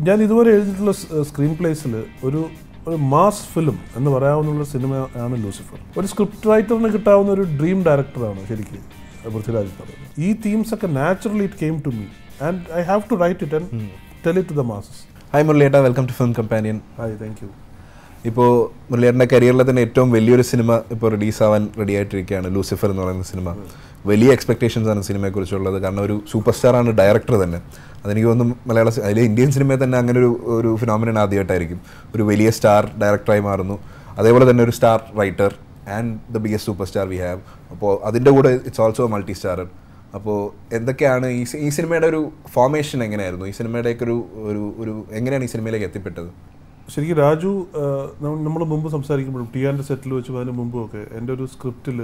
ഞാൻ ഇതുവരെ എഴുതിയിട്ടുള്ള സ്ക്രീൻ പ്ലേസിൽ ഒരു ഒരു മാസ് ഫിലിം എന്ന് പറയാവുന്ന സിനിമ ആണ് ലൂസിഫർ ഒരു സ്ക്രിപ്റ്റ് റൈറ്ററിന് കിട്ടാവുന്ന ഒരു ഡ്രീം ഡയറക്ടറാണ് ശരിക്കും പൃഥ്വിരാജ് എന്ന് പറയുന്നത് ഈ തീംസ് ഒക്കെ naturally it came to me and I have to write it and tell it to the masses hi മുരളിയേട്ട welcome to Film Companion hi thank you ഇപ്പോൾ മുരളിയേട്ടൻ്റെ കരിയറിലെ തന്നെ ഏറ്റവും വലിയൊരു സിനിമ ഇപ്പോൾ റിലീസാവാൻ റെഡി ആയിട്ടിരിക്കുകയാണ് ലൂസിഫർ എന്ന് പറയുന്ന സിനിമ വലിയ എക്സ്പെക്ടേഷൻസ് ആണ് സിനിമയെക്കുറിച്ചുള്ളത് കാരണം ഒരു സൂപ്പർ സ്റ്റാർ ആണ് ഡയറക്ടർ തന്നെ അതെനിക്ക് തോന്നുന്നു മലയാള സി- അതിലെ ഇന്ത്യൻ സിനിമയിൽ തന്നെ അങ്ങനെ ഒരു ഒരു ഫിനോമിനൻ ആദ്യമായിട്ടായിരിക്കും ഒരു വലിയ സ്റ്റാർ ഡയറക്ടറായി മാറുന്നു അതേപോലെ തന്നെ ഒരു star writer and the biggest super star we have അപ്പോൾ അതിൻ്റെ കൂടെ ഇറ്റ്സ് ഓൾസോ മൾട്ടി സ്റ്റാറർ അപ്പോൾ എന്തൊക്കെയാണ് ഈ സി- ഈ സിനിമയുടെ ഒരു ഫോർമേഷൻ എങ്ങനെയായിരുന്നു ഈ സിനിമയുടെയൊക്കെ ഒരു ഒരു ഒരു എങ്ങനെയാണ് ഈ സിനിമയിലേക്ക് എത്തിപ്പെട്ടത് ശരിക്കും രാജു നമ്മൾ മുമ്പ് സംസാരിക്കുമ്പോഴും ടി ആൻഡ് സെറ്റിൽ വെച്ചും അതിന് മുമ്പും ഒക്കെ എൻ്റെ ഒരു സ്ക്രിപ്റ്റിൽ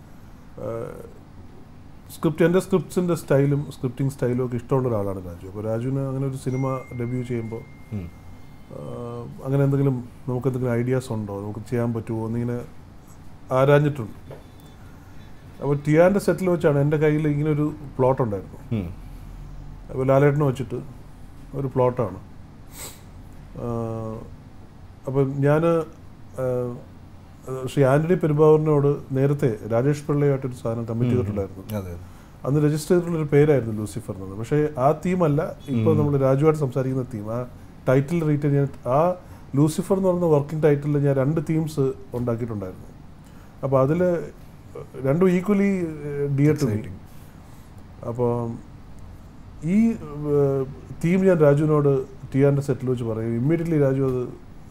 സ്ക്രിപ്റ്റ് എൻ്റെ സ്ക്രിപ്റ്റ്സിൻ്റെ സ്റ്റൈലും സ്ക്രിപ്റ്റിംഗ് സ്റ്റൈലും ഒക്കെ ഇഷ്ടമുള്ള ഒരാളാണ് രാജു അപ്പോൾ രാജുവിന് അങ്ങനെ ഒരു സിനിമ ഡെബ്യൂ ചെയ്യുമ്പോൾ ഉം. ആഹ് അങ്ങനെ എന്തെങ്കിലും നമുക്ക് എന്തെങ്കിലും ഐഡിയാസ് ഉണ്ടോ നമുക്ക് ചെയ്യാൻ പറ്റുമോ എന്നിങ്ങനെ ആരാഞ്ഞിട്ടുണ്ട് അപ്പോൾ ടിയാൻ്റെ സെറ്റിൽ വെച്ചാണ് എൻ്റെ കയ്യിൽ ഇങ്ങനെ ഒരു പ്ലോട്ട് ഉണ്ടായിരുന്നു ഉം. അപ്പോൾ ലാലേട്ടനെ വെച്ചിട്ട് ഒരു പ്ലോട്ടാണ് അപ്പം ഞാൻ ശ്രീ ആൻ്റണി പെരുമ്പാവൂരിനോട് നേരത്തെ രാജേഷ് പിള്ളയുമായിട്ടൊരു സാധനം കമ്മിറ്റ് ചെയ്തിട്ടുണ്ടായിരുന്നു അതെ അന്ന് രജിസ്റ്റർ ചെയ്തിട്ടുള്ളൊരു പേരായിരുന്നു ലൂസിഫർ എന്നത് പക്ഷേ ആ തീമല്ല ഇപ്പോൾ നമ്മൾ രാജുവായിട്ട് സംസാരിക്കുന്ന തീം ആ ടൈറ്റിൽ റീറ്റ് ഞാൻ ആ ലൂസിഫർ എന്ന് പറയുന്ന വർക്കിംഗ് ടൈറ്റിലിൽ ഞാൻ രണ്ട് തീംസ് ഉണ്ടാക്കിയിട്ടുണ്ടായിരുന്നു അപ്പോൾ അതിൽ രണ്ടും ഈക്വലി ഡിയർ ടു മീ അപ്പോൾ ഈ തീം ഞാൻ രാജുവിനോട് ടി ആറിൻ്റെ സെറ്റിൽ വെച്ച് പറയും ഇമ്മീഡിയറ്റ്ലി രാജു അത്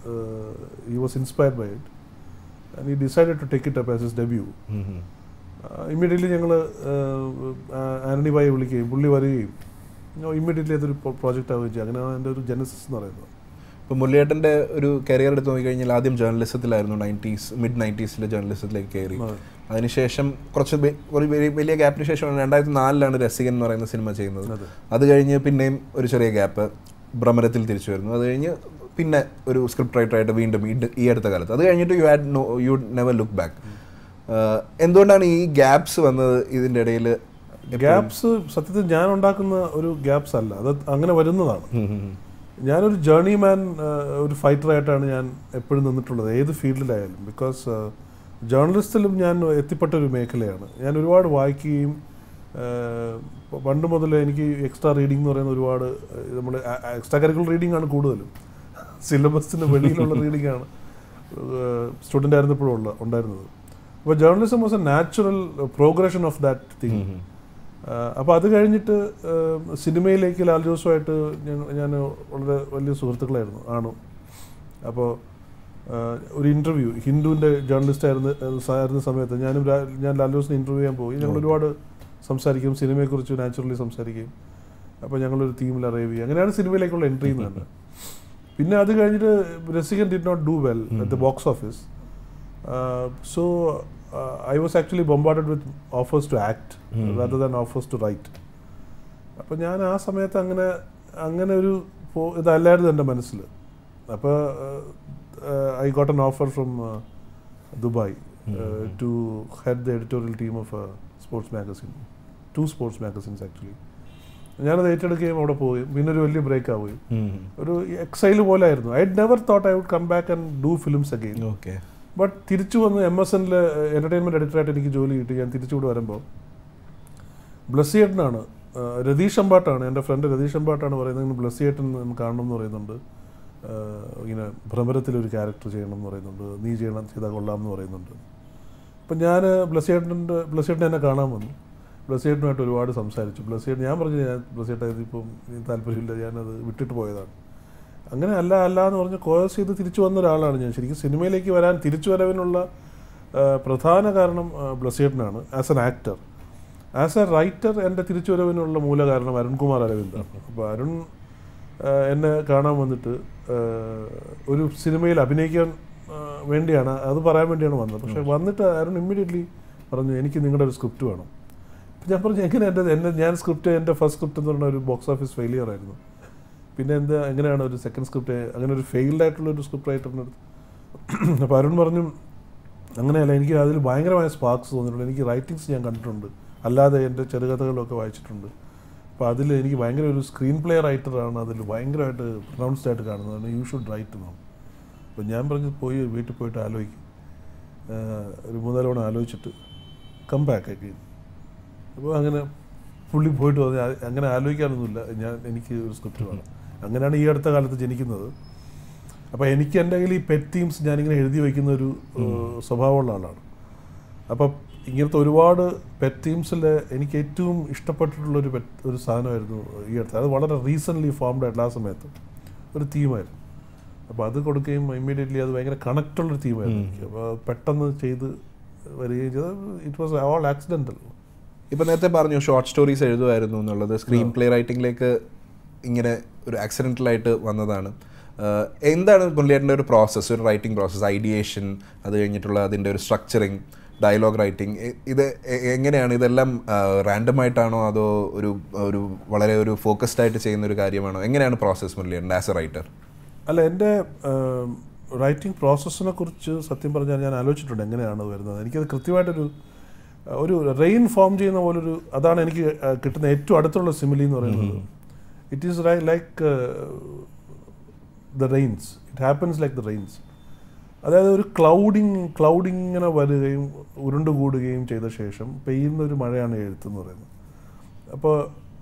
he was inspired by it and he decided to take it up as his debut um um. Immediately ഞങ്ങൾ ആന്റണി ബായി വിളിക്കുകയും പുള്ളി വരികയും ഇമ്മീഡിയറ്റ്ലി അതൊരു പ്രോജക്റ്റ് ആവുകയും ചെയ്യും അങ്ങനെയാണ് എൻ്റെ ഒരു ജനസിസ് എന്ന് പറയുന്നത് ഇപ്പോൾ മുരളിയേട്ടൻ്റെ ഒരു കരിയർ എടുത്ത് നോക്കിക്കഴിഞ്ഞാൽ ആദ്യം ജേർണലിസത്തിലായിരുന്നു നയൻറ്റീസ് മിഡ് നയൻറ്റീസിലെ ജേർണലിസത്തിലേക്ക് കയറി അതെ. അതിനുശേഷം കുറച്ച് ബെ- ഒരു വലിയ- വലിയ ഗ്യാപ്പിന് ശേഷം രണ്ടായിരത്തി നാലിലാണ് രസികൻ എന്ന് പറയുന്ന സിനിമ ചെയ്യുന്നത് അതെ. അത് കഴിഞ്ഞ് പിന്നെയും ഒരു ചെറിയ ഗ്യാപ്പ് ഭ്രമരത്തിൽ തിരിച്ചു വരുന്നു അത് കഴിഞ്ഞ് പിന്നെ ഒരു സ്ക്രിപ്റ്റ് റൈറ്ററായിട്ട് വീണ്ടും ഈ ഈ അടുത്ത കാലത്ത് അത് കഴിഞ്ഞിട്ട് you had no you never look back എന്തുകൊണ്ടാണ് ഈ ഗ്യാപ്സ് വന്നത് ഇതിൻ്റെ ഇടയിൽ ഗ്യാപ്സ് സത്യത്തിൽ ഞാൻ ഉണ്ടാക്കുന്ന ഒരു ഗ്യാപ്സ് അല്ല അത് അങ്ങനെ വരുന്നതാണ് ഞാനൊരു ജേർണി മാൻ ഒരു ഫൈറ്ററായിട്ടാണ് ഞാൻ എപ്പോഴും നിന്നിട്ടുള്ളത് ഏത് ഫീൽഡിലായാലും ബിക്കോസ് ജേർണലിസ്റ്റിലും ഞാൻ എത്തിപ്പെട്ട ഒരു മേഖലയാണ് ഞാൻ ഒരുപാട് വായിക്കുകയും ആഹ്, പണ്ട് മുതൽ എനിക്ക് എക്സ്ട്രാ റീഡിംഗ് എന്ന് പറയുന്ന ഒരുപാട് നമ്മൾ എക്സ്ട്രാ കരിക്കുലർ റീഡിംഗ് ആണ് കൂടുതലും സിലബസിന് വെളിയിലുള്ള റീഡിംഗ് ആണ് സ്റ്റുഡൻ്റ് ആയിരുന്നപ്പോഴും ഉള്ള ഉണ്ടായിരുന്നത് അപ്പോൾ journalism was a natural progression of that thing അപ്പോൾ അത് കഴിഞ്ഞിട്ട് ആഹ് സിനിമയിലേക്ക് ലാൽ ജോസുമായിട്ട് ഞാൻ ഞാൻ വളരെ വലിയ സുഹൃത്തുക്കളായിരുന്നു ആണ് അപ്പോൾ ഒരു ഇൻ്റർവ്യൂ ഹിന്ദുവിൻ്റെ ജേർണലിസ്റ്റ് ആയിരുന്ന ആയിരുന്ന സമയത്ത് ഞാനും രാ- ഞാൻ ലാൽ ജോസിനെ ഇൻ്റർവ്യൂ ചെയ്യാൻ പോയി ഞങ്ങൾ ഒരുപാട് സംസാരിക്കും സിനിമയെക്കുറിച്ച് നാച്ചുറലി സംസാരിക്കും അപ്പോൾ ഞങ്ങളൊരു തീമിൽ അറൈവ് ചെയ്യും അങ്ങനെയാണ് സിനിമയിലേക്കുള്ള എൻട്രി എന്ന് തന്നെ പിന്നെ അത് കഴിഞ്ഞിട്ട് Rasikan did not do well at the box office so I was actually bombarded with offers to act rather than offers to write അപ്പോൾ ഞാൻ ആ സമയത്ത് അങ്ങനെ അങ്ങനെ ഒരു പോ- ഇതല്ലായിരുന്നു എൻ്റെ മനസ്സിൽ അപ്പോൾ I got an offer from Dubai to head the editorial team of sports magazine two sports magazines actually ഞാനത് ഏറ്റെടുക്കുകയും അവിടെ പോവുകയും പിന്നെ ഒരു വലിയ ബ്രേക്ക് ആവുകയും ഒരു എക്സൈൽ പോലെ ആയിരുന്നു I never thought I would come back and do films again okay but തിരിച്ചു വന്ന് എം എസ് എന്നിൽ എൻ്റർടൈൻമെൻറ്റ് എഡിറ്ററായിട്ട് എനിക്ക് ജോലി കിട്ടി ഞാൻ തിരിച്ചുകൂടെ വരുമ്പോൾ ബ്ലസ്സിയേട്ടനാണ് രതീഷ് അമ്പാട്ടാണ് എൻ്റെ ഫ്രണ്ട് രതീഷ് അമ്പാട്ടാണ് പറയുന്നത് ഇങ്ങനെ ബ്ലസ്സിയേട്ടൻ ഒന്ന് കാണണം എന്ന് പറയുന്നുണ്ട് ആ, ഇങ്ങനെ ഭ്രമരത്തിലൊരു ക്യാരക്ടർ ചെയ്യണം എന്ന് പറയുന്നുണ്ട് നീ ചെയ്യണം ചെയ്താൽ കൊള്ളാം എന്ന് പറയുന്നുണ്ട് അപ്പം ഞാൻ ബ്ലസ്സിയേട്ടൻ്റെ ബ്ലസ്സിയേട്ടനെ എന്നെ കാണാൻ വന്നു ബ്ലസ്സിയേട്ടനുമായിട്ട് ഒരുപാട് സംസാരിച്ചു ബ്ലസ്സിയേട്ടൻ ഞാൻ പറഞ്ഞു ഞാൻ ബ്ലസ്സിയേട്ടൻ ഇതിപ്പം താല്പര്യമില്ല ഞാനത് വിട്ടിട്ട് പോയതാണ് അങ്ങനെ അല്ല അല്ല എന്ന് പറഞ്ഞ് കോഴ്സ് ചെയ്ത് തിരിച്ചു വന്ന ഒരാളാണ് ഞാൻ ശരിക്കും സിനിമയിലേക്ക് വരാൻ തിരിച്ചു വരവിനുള്ള ആ, പ്രധാന കാരണം ബ്ലസ്സിയേട്ടനാണ് as an actor as a writer എൻ്റെ തിരിച്ചുവരവിനുള്ള മൂല കാരണം അരുൺകുമാർ അരവിന്ദാണ് അപ്പോൾ അരുൺ ആ, എന്നെ കാണാൻ വന്നിട്ട് ആ, ഒരു സിനിമയിൽ അഭിനയിക്കാൻ ആ, വേണ്ടിയാണ് അത് പറയാൻ വേണ്ടിയാണ് വന്നത് പക്ഷേ വന്നിട്ട് അരുൺ ഇമ്മീഡിയറ്റ്ലി പറഞ്ഞു എനിക്ക് നിങ്ങളുടെ ഒരു സ്ക്രിപ്റ്റ് വേണം അപ്പം ഞാൻ പറഞ്ഞു എങ്ങനെ എൻ്റെ എൻ്റെ ഞാൻ സ്ക്രിപ്റ്റ് എൻ്റെ ഫസ്റ്റ് സ്ക്രിപ്റ്റ് എന്ന് പറഞ്ഞ ഒരു ബോക്സ് ഓഫീസ് ഫെയിലിയർ ആയിരുന്നു പിന്നെ എന്താ എങ്ങനെയാണ് ഒരു സെക്കൻഡ് സ്ക്രിപ്റ്റ് അങ്ങനെ ഒരു ഫെയിൽഡ് ആയിട്ടുള്ള ഒരു സ്ക്രിപ്റ്റ് റൈറ്ററിൻ്റെ അടുത്ത് അപ്പോൾ അരുൺ പറഞ്ഞു അങ്ങനെയല്ല എനിക്ക് അതിൽ ഭയങ്കരമായ സ്പാർക്സ് തോന്നിയിട്ടുണ്ട് എനിക്ക് റൈറ്റിങ്സ് ഞാൻ കണ്ടിട്ടുണ്ട് അല്ലാതെ എൻ്റെ ചെറുകഥകളൊക്കെ വായിച്ചിട്ടുണ്ട് അപ്പോൾ അതിൽ എനിക്ക് ഭയങ്കര ഒരു സ്ക്രീൻ പ്ലേ റൈറ്ററാണ് അതിൽ ഭയങ്കരമായിട്ട് പ്രൊണൗൺസ്ഡ് ആയിട്ട് കാണുന്നതാണ് യു ഷുഡ് റൈറ്റ് എന്നാണ് അപ്പോൾ ഞാൻ പറഞ്ഞു പോയി വീട്ടിൽ പോയിട്ട് ആലോചിക്കും ആഹ് ഒരു മൂന്നാല് തവണ ആലോചിച്ചിട്ട് കം ബാക്ക് അഗെയിൻ അപ്പോൾ അങ്ങനെ പുള്ളി പോയിട്ട് പറഞ്ഞു "ആ- അങ്ങനെ ആലോചിക്കാനൊന്നുമില്ല ഞാൻ എനിക്ക് ഒരു സ്ക്രിപ്റ്റ് വേണം അങ്ങനെയാണ് ഈ അടുത്ത കാലത്ത് ജനിക്കുന്നത് അപ്പോൾ എനിക്ക് എൻ്റെ കയ്യിൽ ഈ പെറ്റ് തീംസ് ഞാനിങ്ങനെ എഴുതി വയ്ക്കുന്ന ഒരു ഏഹ്, സ്വഭാവമുള്ള ആളാണ് അപ്പം ഇങ്ങനത്തെ ഒരുപാട് പെറ്റ് തീംസിൽ എനിക്ക് ഏറ്റവും ഇഷ്ടപ്പെട്ടിട്ടുള്ളൊരു പെറ്റ് ഒരു സാധനമായിരുന്നു ഈ അടുത്ത് അത് വളരെ റീസെൻ്റ്ലി ഫോംഡ് ആയിട്ടുള്ള ആ സമയത്ത് ഒരു തീമായിരുന്നു അപ്പോൾ അത് കൊടുക്കുകയും ഇമ്മീഡിയറ്റ്ലി അത് ഭയങ്കര കണക്റ്റുള്ളൊരു തീമായിരുന്നു എനിക്ക് അപ്പോൾ പെട്ടെന്ന് ചെയ്ത് വരികയും ചെയ്ത് ഇറ്റ് വാസ് ഓൾ ആക്സിഡൻ്റൽ ഇപ്പൊ നേരത്തെ പറഞ്ഞു ഷോർട്ട് സ്റ്റോറീസ് എഴുതുമായിരുന്നു എന്നുള്ളത് സ്ക്രീൻ പ്ലേ റൈറ്റിംഗിലേക്ക് ഇങ്ങനെ ഒരു ആക്സിഡൻ്റലായിട്ട് വന്നതാണ് ആഹ് എന്താണ് പുള്ളിയേട്ടൻ്റെ ഒരു പ്രോസസ്സ് ഒരു റൈറ്റിംഗ് പ്രോസസ്സ് ഐഡിയേഷൻ അത് കഴിഞ്ഞിട്ടുള്ള അതിൻ്റെ ഒരു സ്ട്രക്ചറിങ് ഡയലോഗ് റൈറ്റിംഗ് ഇത് എ- എങ്ങനെയാണ് ഇതെല്ലാം റാൻഡം ആയിട്ടാണോ അതോ ഒരു ഒരു വളരെ ഒരു ഫോക്കസ്ഡ് ആയിട്ട് ചെയ്യുന്ന ഒരു കാര്യമാണോ എങ്ങനെയാണ് പ്രോസസ്സ് മുരളിയേട്ടൻ ആസ് എ റൈറ്റർ അല്ല എൻ്റെ റൈറ്റിംഗ് പ്രോസസ്സിനെ കുറിച്ച് സത്യം പറഞ്ഞാൽ ഞാൻ ആലോചിച്ചിട്ടുണ്ട് എങ്ങനെയാണ് അത് വരുന്നത് എനിക്കത് കൃത്യമായിട്ടൊരു ആ, ഒരു റെയിൻ ഫോം ചെയ്യുന്ന പോലൊരു അതാണ് എനിക്ക് ആ, കിട്ടുന്ന ഏറ്റവും അടുത്തുള്ള സിമിലി എന്ന് പറയുന്നത് it is like the rains it happens like the rains അതായത് ഒരു ക്ലൗഡിങ് ക്ലൗഡിങ് ഇങ്ങനെ വരികയും ഉരുണ്ടുകൂടുകയും ചെയ്ത ശേഷം പെയ്യുന്ന ഒരു മഴയാണ് എഴുത്തെന്ന് പറയുന്നത് അപ്പോൾ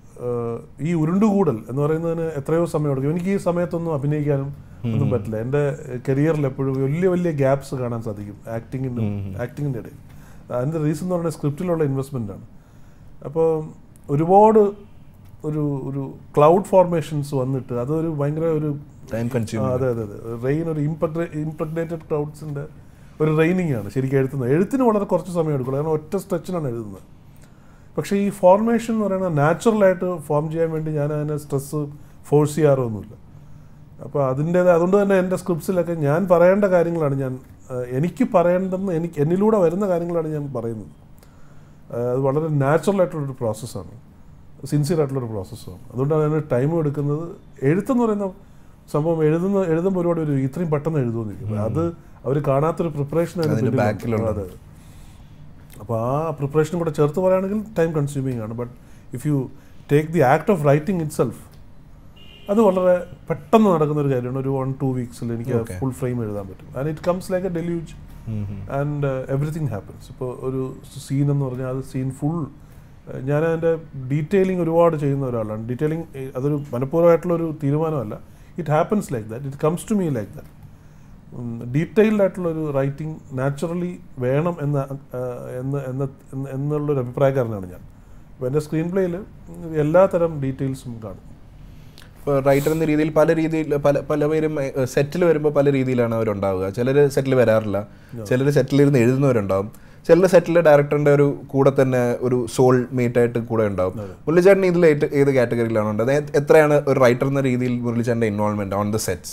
ഈ ഉരുണ്ടുകൂടൽ എന്ന് പറയുന്നതിന് എത്രയോ സമയം എടുക്കും എനിക്ക് ഈ സമയത്തൊന്നും അഭിനയിക്കാനും ഒന്നും പറ്റില്ല എൻ്റെ കരിയറിൽ എപ്പോഴും വലിയ വലിയ ഗ്യാപ്സ് കാണാൻ സാധിക്കും ആക്ടിങ്ങിൻ്റെ ആക്ടിങ്ങിൻ്റെ ഇടയിൽ അതിൻ്റെ റീസൺ എന്ന് പറയുന്നത് സ്ക്രിപ്റ്റിലുള്ള ഇൻവെസ്റ്റ്മെൻ്റ് ആണ് അപ്പോൾ ഒരുപാട് ഒരു ഒരു ക്ലൗഡ് ഫോർമേഷൻസ് വന്നിട്ട് അതൊരു ഭയങ്കര ഒരു ടൈം ആ, കൺസ്യൂം അതെ അതെ അതെ റെയിൻ ഒരു ഇംപ്രഗ്നേറ്റഡ് ക്ലൗഡ്സിൻ്റെ ഒരു റെയിനിങ് ആണ് ശരിക്കും എഴുതുന്നത് എഴുത്തിന് വളരെ കുറച്ച് സമയം എടുക്കുള്ളൂ കാരണം ഒറ്റ സ്ട്രെച്ചിനാണ് എഴുതുന്നത് പക്ഷേ ഈ ഫോർമേഷൻ എന്ന് പറയുന്നത് നാച്ചുറലായിട്ട് ഫോം ചെയ്യാൻ വേണ്ടി ഞാൻ അതിനെ സ്ട്രെസ്സ് ഫോഴ്സ് ചെയ്യാറൊന്നുമില്ല അപ്പോൾ അതിൻ്റേത് അതുകൊണ്ട് തന്നെ എൻ്റെ സ്ക്രിപ്റ്റ്സിലൊക്കെ ഞാൻ പറയേണ്ട കാര്യങ്ങളാണ് ഞാൻ ആ, എനിക്ക് പറയേണ്ടെന്ന് എനിക്ക് എന്നിലൂടെ വരുന്ന കാര്യങ്ങളാണ് ഞാൻ പറയുന്നത് ആ, അത് വളരെ നാച്ചുറൽ ആയിട്ടുള്ളൊരു പ്രോസസ്സാണ് സിൻസിയർ ആയിട്ടുള്ളൊരു പ്രോസസ്സാണ് അതുകൊണ്ടാണ് അതിന് ടൈം എടുക്കുന്നത് എഴുത്തെന്ന് പറയുന്ന സംഭവം എഴുതുന്ന എഴുതുമ്പോൾ ഒരുപാട് ഒരു ഇത്രയും പെട്ടെന്ന് എഴുതുമെന്നിരിക്കും അത് അവർ കാണാത്തൊരു പ്രിപ്പറേഷൻ അതിന്റെ backലുണ്ട്. അതെ അപ്പോൾ ആ പ്രിപ്പറേഷനും കൂടെ ചേർത്ത് പറയുകയാണെങ്കിൽ ടൈം കൺസ്യൂമിങ് ആണ് but if you take the act of writing itself അത് വളരെ പെട്ടെന്ന് നടക്കുന്ന ഒരു കാര്യമാണ് ഒരു വൺ ടു വീക്സിൽ എനിക്ക് Okay. ഫുൾ ഫ്രെയിം എഴുതാൻ പറ്റും and it comes like a deluge and everything happens ഇപ്പോൾ ഒരു സീൻ എന്ന് പറഞ്ഞാൽ അത് സീൻ ഫുൾ ഞാൻ അതിൻ്റെ ഡീറ്റെയിലിംഗ് ഒരുപാട് ചെയ്യുന്ന ഒരാളാണ് ഡീറ്റെയിലിംഗ് അതൊരു മനഃപൂർവ്വമായിട്ടുള്ള ഒരു തീരുമാനമല്ല it happens like that it comes to me like that detailed ആയിട്ടുള്ള ഒരു റൈറ്റിംഗ് നാച്ചുറലി വേണം എന്ന ആ, എന്ന് എന്ന എന്ന് എന്നുള്ളൊരു അഭിപ്രായക്കാരനാണ് ഞാൻ അപ്പോൾ എൻ്റെ സ്ക്രീൻ പ്ലേയിൽ എല്ലാ തരം ഡീറ്റെയിൽസും കാണും ഇപ്പോൾ റൈറ്റർ എന്ന രീതിയിൽ പല രീതിയിൽ പല പല പേരും സെറ്റിൽ വരുമ്പോൾ പല രീതിയിലാണ് അവരുണ്ടാവുക ചിലർ സെറ്റിൽ വരാറില്ല ചിലർ സെറ്റിലിരുന്ന് എഴുതുന്നവരുണ്ടാവും ചിലർ സെറ്റിൽ ഡയറക്ടറിന്റെ ഒരു കൂടെ തന്നെ ഒരു സോൾ മേറ്റ് ആയിട്ട് കൂടെ ഉണ്ടാവും മുരളിച്ചേട്ടൻ ഇതിൽ ഏറ്റ് ഏത് കാറ്റഗറിയിലാണ് ഉണ്ടത് അതായത് എത്രയാണ് ഒരു റൈറ്റർ എന്ന രീതിയിൽ മുരളിച്ചേട്ടൻ്റെ ഇൻവോൾവ്മെന്റ് ഓൺ ദ സെറ്റ്സ്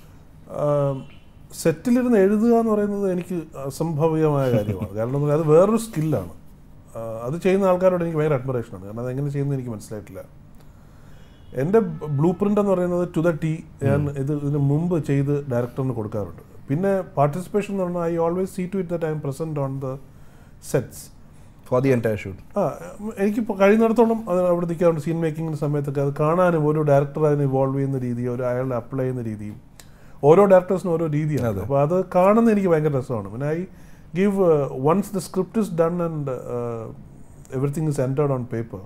സെറ്റിലിരുന്ന് എഴുതുക എന്ന് പറയുന്നത് എനിക്ക് അസംഭവികമായ കാര്യമാണ് കാരണം എന്ന് പറഞ്ഞാൽ അത് വേറൊരു സ്കില്ലാണ് അത് ചെയ്യുന്ന ആൾക്കാരോട് എനിക്ക് ഭയങ്കര അഡ്മറേഷനാണ് കാരണം അതെങ്ങനെ ചെയ്യുന്നത് എനിക്ക് മനസ്സിലായിട്ടില്ല എൻ്റെ ബ്ലൂ പ്രിൻ്റ് എന്ന് പറയുന്നത് ടു ദ ടി ഞാൻ ഇത് ഇതിന് മുമ്പ് ചെയ്ത് ഡയറക്ടറിന് കൊടുക്കാറുണ്ട് പിന്നെ പാർട്ടിസിപ്പേഷൻ എന്ന് പറഞ്ഞാൽ I always see to it that I'm present on the sets for the entire shoot ആ എനിക്കിപ്പോൾ കഴിയുന്നിടത്തോളം അത് അവിടെ നിൽക്കാറുണ്ട് സീൻ മേക്കിങ്ങിൻ്റെ സമയത്തൊക്കെ അത് കാണാനും ഓരോ ഡയറക്ടർ അതിന് ഇവോൾവ് ചെയ്യുന്ന രീതി ഒരു അയാളെ അപ്ലൈ ചെയ്യുന്ന രീതിയും ഓരോ ഡയറക്ടേഴ്സിനും ഓരോ രീതിയാണ് അപ്പോൾ അത് കാണുന്ന എനിക്ക് ഭയങ്കര രസമാണ് പിന്നെ I give once the script is done and everything is entered on paper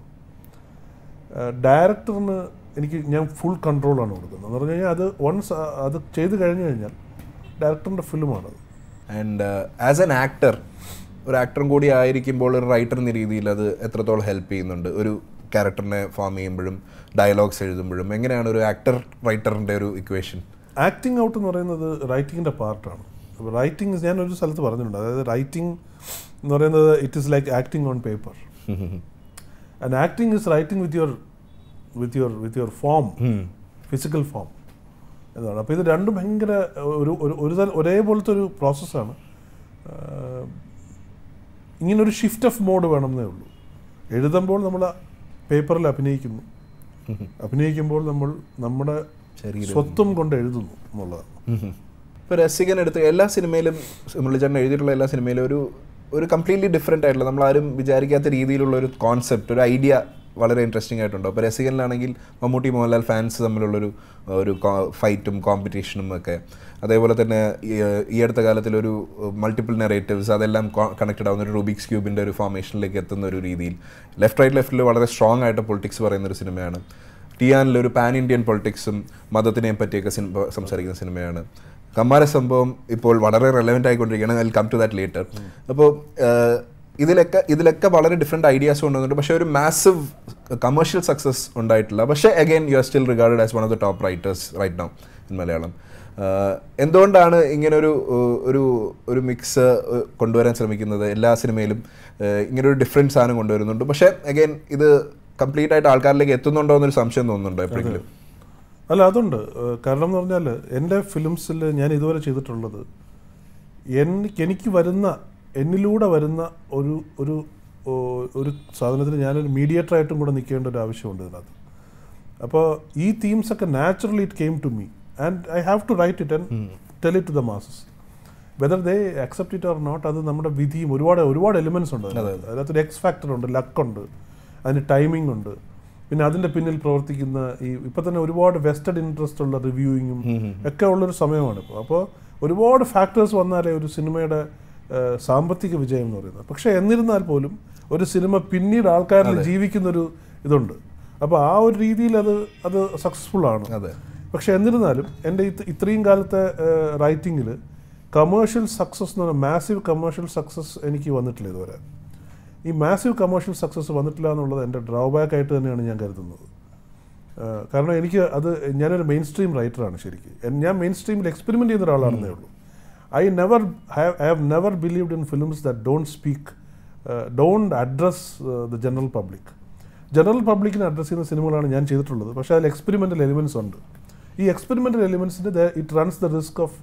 ഡയറക്ടറിന് എനിക്ക് ഞാൻ ഫുൾ കൺട്രോളാണ് കൊടുക്കുന്നത് എന്ന് പറഞ്ഞു കഴിഞ്ഞാൽ അത് വൺസ് അത് ചെയ്ത് കഴിഞ്ഞു കഴിഞ്ഞാൽ ഡയറക്ടറിൻ്റെ ഫിലിമാണത് ആൻഡ് ആസ് എൻ ആക്ടർ ഒരു ആക്ടറും കൂടി ആയിരിക്കുമ്പോൾ ഒരു റൈറ്റർ എന്ന രീതിയിൽ അത് എത്രത്തോളം ഹെൽപ്പ് ചെയ്യുന്നുണ്ട് ഒരു ക്യാരക്ടറിനെ ഫോം ചെയ്യുമ്പോഴും ഡയലോഗ്സ് എഴുതുമ്പോഴും എങ്ങനെയാണ് ഒരു ആക്ടർ റൈറ്ററിൻ്റെ ഒരു ഇക്വേഷൻ ആക്ടിങ് ഔട്ട് എന്ന് പറയുന്നത് റൈറ്റിങ്ങിൻ്റെ പാർട്ടാണ് റൈറ്റിംഗ് ഞാൻ ഒരു സ്ഥലത്ത് പറഞ്ഞിട്ടുണ്ട് അതായത് റൈറ്റിംഗ് എന്ന് പറയുന്നത് it is like acting on paper and acting is writing with your with your with your form physical form എന്നാണ് അപ്പോൾ ഇത് രണ്ടും ഭയങ്കര ഒരു ഒരു ഒരു തര ഒരേപോലത്തെ ഒരു പ്രോസസ്സാണ് ഇങ്ങനൊരു ഷിഫ്റ്റ് ഓഫ് മോഡ് വേണമെന്നേ ഉള്ളൂ എഴുതുമ്പോൾ നമ്മൾ പേപ്പറിൽ അഭിനയിക്കുന്നു അഭിനയിക്കുമ്പോൾ നമ്മൾ നമ്മുടെ ശരീരം. സ്വത്വം കൊണ്ട് എഴുതുന്നു എന്നുള്ളതാണ് ഇപ്പോൾ രസികൻ എടുത്ത് എല്ലാ സിനിമയിലും മുരളിച്ചേട്ടൻ എഴുതിയിട്ടുള്ള എല്ലാ സിനിമയിലും ഒരു ഒരു കംപ്ലീറ്റ്ലി ഡിഫറെൻ്റ് ആയിട്ടുള്ള നമ്മൾ ആരും വിചാരിക്കാത്ത രീതിയിലുള്ള ഒരു കോൺസെപ്റ്റ് ഒരു ഐഡിയ വളരെ ഇൻട്രസ്റ്റിംഗ് ആയിട്ടുണ്ട് അപ്പോൾ രസികനിലാണെങ്കിൽ മമ്മൂട്ടി മോഹൻലാൽ ഫാൻസ് തമ്മിലുള്ളൊരു ഒരു ഫൈറ്റും കോമ്പറ്റീഷനും ഒക്കെ അതേപോലെ തന്നെ ഈ, ഈ അടുത്ത കാലത്തിലൊരു മൾട്ടിപ്പിൾ നെറേറ്റീവ്സ് അതെല്ലാം കണക്റ്റഡ് ആവുന്ന ഒരു റൂബിക്സ് ക്യൂബിൻ്റെ ഒരു ഫോർമേഷനിലേക്ക് എത്തുന്ന ഒരു രീതിയിൽ ലെഫ്റ്റ് റൈറ്റ് ലെഫ്റ്റിൽ വളരെ സ്ട്രോങ് ആയിട്ട് പൊളിറ്റിക്സ് പറയുന്ന ഒരു സിനിമയാണ് ടിയാനിൽ ഒരു പാൻ ഇന്ത്യൻ പൊളിറ്റിക്സും മതത്തിനെയും പറ്റിയൊക്കെ സിനിമ സംസാരിക്കുന്ന സിനിമയാണ് കമ്മാര സംഭവം ഇപ്പോൾ വളരെ റെലവെൻ്റ് ആയിക്കൊണ്ടിരിക്കുകയാണ് I come to that later അപ്പോൾ ഇതിലൊക്കെ ഇതിലൊക്കെ വളരെ ഡിഫറെൻറ്റ് ഐഡിയാസ് കൊണ്ടുവന്നിട്ടുണ്ട് പക്ഷേ ഒരു മാസീവ് കമേഴ്ഷ്യൽ സക്സസ് ഉണ്ടായിട്ടില്ല പക്ഷേ again you are still regarded as one of the top writers right now in Malayalam ah എന്തുകൊണ്ടാണ് ഇങ്ങനെ ഒരു ഏഹ്, ഒരു ഒരു മിക്സ് കൊണ്ടുവരാൻ ശ്രമിക്കുന്നത് എല്ലാ സിനിമയിലും ഏഹ്, ഇങ്ങനെ ഒരു ഡിഫറെൻറ്റ് സാധനം കൊണ്ടുവരുന്നുണ്ട് പക്ഷേ അഗൈൻ ഇത് കംപ്ലീറ്റ് ആയിട്ട് ആൾക്കാരിലേക്ക് എത്തുന്നുണ്ടോ എന്നൊരു സംശയം തോന്നുന്നുണ്ടോ എപ്പോഴെങ്കിലും അല്ല അതുണ്ട് ഏഹ് കാരണം എന്ന് പറഞ്ഞാൽ എൻ്റെ ഫിലിംസിൽ ഞാൻ ഇതുവരെ ചെയ്തിട്ടുള്ളത് എനിക്ക് എനിക്ക് വരുന്ന എന്നിലൂടെ വരുന്ന ഒരു ഒരു ഓ- ഒരു സാധനത്തിന് ഞാനൊരു മീഡിയേറ്റർ ആയിട്ടും കൂടെ നിൽക്കേണ്ട ഒരു ആവശ്യമുണ്ട് ഇതിനകത്ത് അപ്പോൾ ഈ തീംസ് ഒക്കെ naturally it came to me and I have to write it and tell it to the masses whether they accept it or not അത് നമ്മുടെ വിധിയും ഒരുപാട് ഒരുപാട് എലിമെന്റ്സ് ഉണ്ട് അതിനകത്ത്. അതിനകത്തൊരു എക്സ് ഫാക്ടർ ഉണ്ട് ലക്കുണ്ട് അതിന് ടൈമിംഗ് ഉണ്ട് പിന്നെ അതിന്റെ പിന്നിൽ പ്രവർത്തിക്കുന്ന ഈ ഇപ്പൊ തന്നെ ഒരുപാട് വെസ്റ്റഡ് ഇൻട്രസ്റ്റ് ഉള്ള റിവ്യൂയിങ്ങും ഒക്കെ ഉള്ളൊരു സമയമാണ് ഇപ്പോൾ അപ്പോൾ ഒരുപാട് ഫാക്ടേഴ്സ് വന്നാലേ ഒരു സിനിമയുടെ ഏഹ്, സാമ്പത്തിക വിജയം എന്ന് പറയുന്നത് പക്ഷെ എന്നിരുന്നാൽ പോലും ഒരു സിനിമ പിന്നീട് ആൾക്കാരിൽ ജീവിക്കുന്ന ഒരു ഇതുണ്ട് അപ്പോൾ ആ ഒരു രീതിയിൽ അത് അത് സക്സസ്ഫുൾ ആണ് അതെ പക്ഷെ എന്നിരുന്നാലും എൻ്റെ ഇത് ഇത്രയും കാലത്തെ റൈറ്റിങ്ങിൽ കമേഴ്ഷ്യൽ സക്സസ് എന്ന് പറഞ്ഞാൽ മാസീവ് കമേഴ്ഷ്യൽ സക്സസ് എനിക്ക് വന്നിട്ടില്ല ഇതുവരെ ഈ മാസീവ് കമേഴ്ഷ്യൽ സക്സസ് വന്നിട്ടില്ല എന്നുള്ളത് എൻ്റെ ഡ്രോബാക്ക് ആയിട്ട് തന്നെയാണ് ഞാൻ കരുതുന്നത് ഏഹ് കാരണം എനിക്ക് അത് ഞാനൊരു മെയിൻ സ്ട്രീം റൈറ്ററാണ് ശരിക്കും എൻ- ഞാൻ മെയിൻ സ്ട്രീമിൽ എക്സ്പെരിമെൻ്റ് ചെയ്യുന്ന ഒരാളാണെന്നേ ഉള്ളൂ I never I have never believed in films that don't speak don't address the general public general പബ്ലിക്കിനെ അഡ്രസ്സ് ചെയ്യുന്ന സിനിമകളാണ് ഞാൻ ചെയ്തിട്ടുള്ളത് പക്ഷേ അതിൽ എക്സ്പെരിമെൻ്റൽ എലിമെൻസ് ഉണ്ട് ഈ എക്സ്പെരിമെൻ്റൽ എലിമെൻസിന് it runs the risk of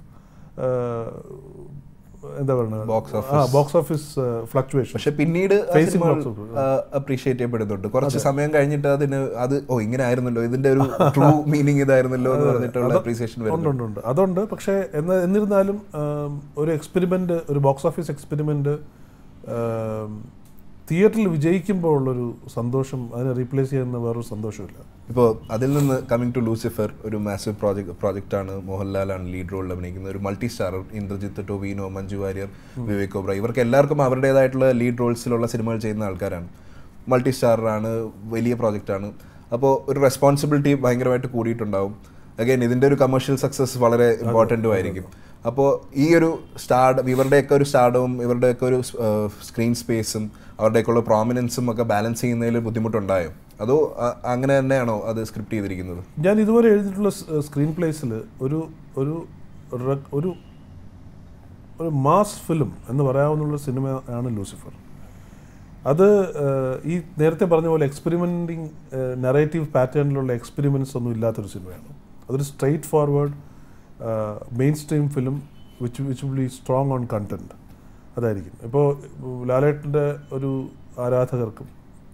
എന്താ പറയുക Box ആ ബോക്സ് ഓഫീസ് ഫ്ലക്ച്വേഷൻ പക്ഷെ പിന്നീട് Facing box office. അപ്രീഷിയേറ്റ് ചെയ്യപ്പെടുന്നുണ്ട് കുറച്ച് സമയം കഴിഞ്ഞിട്ട് അതിന് അത് ഓ ഇങ്ങനെ ആയിരുന്നല്ലോ ഇതിന്റെ ഒരു ട്രൂ മീനിങ് ഇതായിരുന്നല്ലോ എന്ന് പറഞ്ഞിട്ടുള്ള അപ്രീസിയേഷൻ ഉണ്ട് വരുന്നുണ്ട് ഉണ്ട് ഉണ്ട് അതുണ്ട് പക്ഷേ എന്ന എന്നിരുന്നാലും ആം, ഒരു എക്സ്പെരിമെൻ്റ് ഒരു ബോക്സ് ഓഫീസ് എക്സ്പെരിമെൻ്റ് തിയേറ്ററിൽ വിജയിക്കുമ്പോൾ ഉള്ളൊരു സന്തോഷം അതിനെ റീപ്ലേസ് ചെയ്യുന്ന വേറൊരു സന്തോഷമില്ല ഇപ്പോൾ അതിൽ നിന്ന് കമ്മിങ് ടു ലൂസിഫർ ഒരു മാസീവ് പ്രോജക്ട് പ്രോജക്റ്റാണ് മോഹൻലാലാണ് ലീഡ് റോളിൽ അഭിനയിക്കുന്നത് ഒരു മൾട്ടി സ്റ്റാർ ഇന്ദ്രജിത്ത് ടൊവിനോ മഞ്ജു വാര്യർ വിവേക് ഒബ്ര ഇവർക്ക് എല്ലാവർക്കും അവരുടേതായിട്ടുള്ള ലീഡ് റോൾസിലുള്ള സിനിമകൾ ചെയ്യുന്ന ആൾക്കാരാണ് മൾട്ടി സ്റ്റാറാണ് വലിയ പ്രോജക്റ്റാണ് അപ്പോൾ ഒരു റെസ്പോൺസിബിലിറ്റി ഭയങ്കരമായിട്ട് കൂടിയിട്ടുണ്ടാവും അഗൈൻ ഇതിൻ്റെ ഒരു കമേഴ്ഷ്യൽ സക്സസ് വളരെ ഇമ്പോർട്ടൻറ്റും ആയിരിക്കും അപ്പോൾ ഈ ഒരു സ്റ്റാർഡ് ഇവരുടെയൊക്കെ ഒരു സ്റ്റാർഡവും ഇവരുടെയൊക്കെ ഒരു സ്ക്രീൻ സ്പേസും അവരുടെയൊക്കെ ഉള്ള പ്രോമിനൻസും ഒക്കെ ബാലൻസ് ചെയ്യുന്നതിൽ ബുദ്ധിമുട്ടുണ്ടായോ അതോ അ- അങ്ങനെ തന്നെയാണോ അത് സ്ക്രിപ്റ്റ് ചെയ്തിരിക്കുന്നത് ഞാൻ ഇതുവരെ എഴുതിയിട്ടുള്ള സ്ക്രീൻ പ്ലേസിൽ ഒരു ഒരു റ- ഒരു ഒരു മാസ് ഫിലിം എന്ന് പറയാവുന്ന സിനിമ ആണ് ലൂസിഫർ അത് ഏഹ്, ഈ നേരത്തെ പറഞ്ഞ പോലെ എക്സ്പെരിമെൻറ്റിങ് നെറേറ്റീവ് പാറ്റേണിലുള്ള എക്സ്പെരിമെൻറ്റ്സ് ഒന്നും ഇല്ലാത്തൊരു സിനിമയാണ് അതൊരു straightforward mainstream film which which will be strong on content അതായിരിക്കും ഇപ്പോൾ ലാലേട്ടൻ്റെ ഒരു ആരാധകർക്കും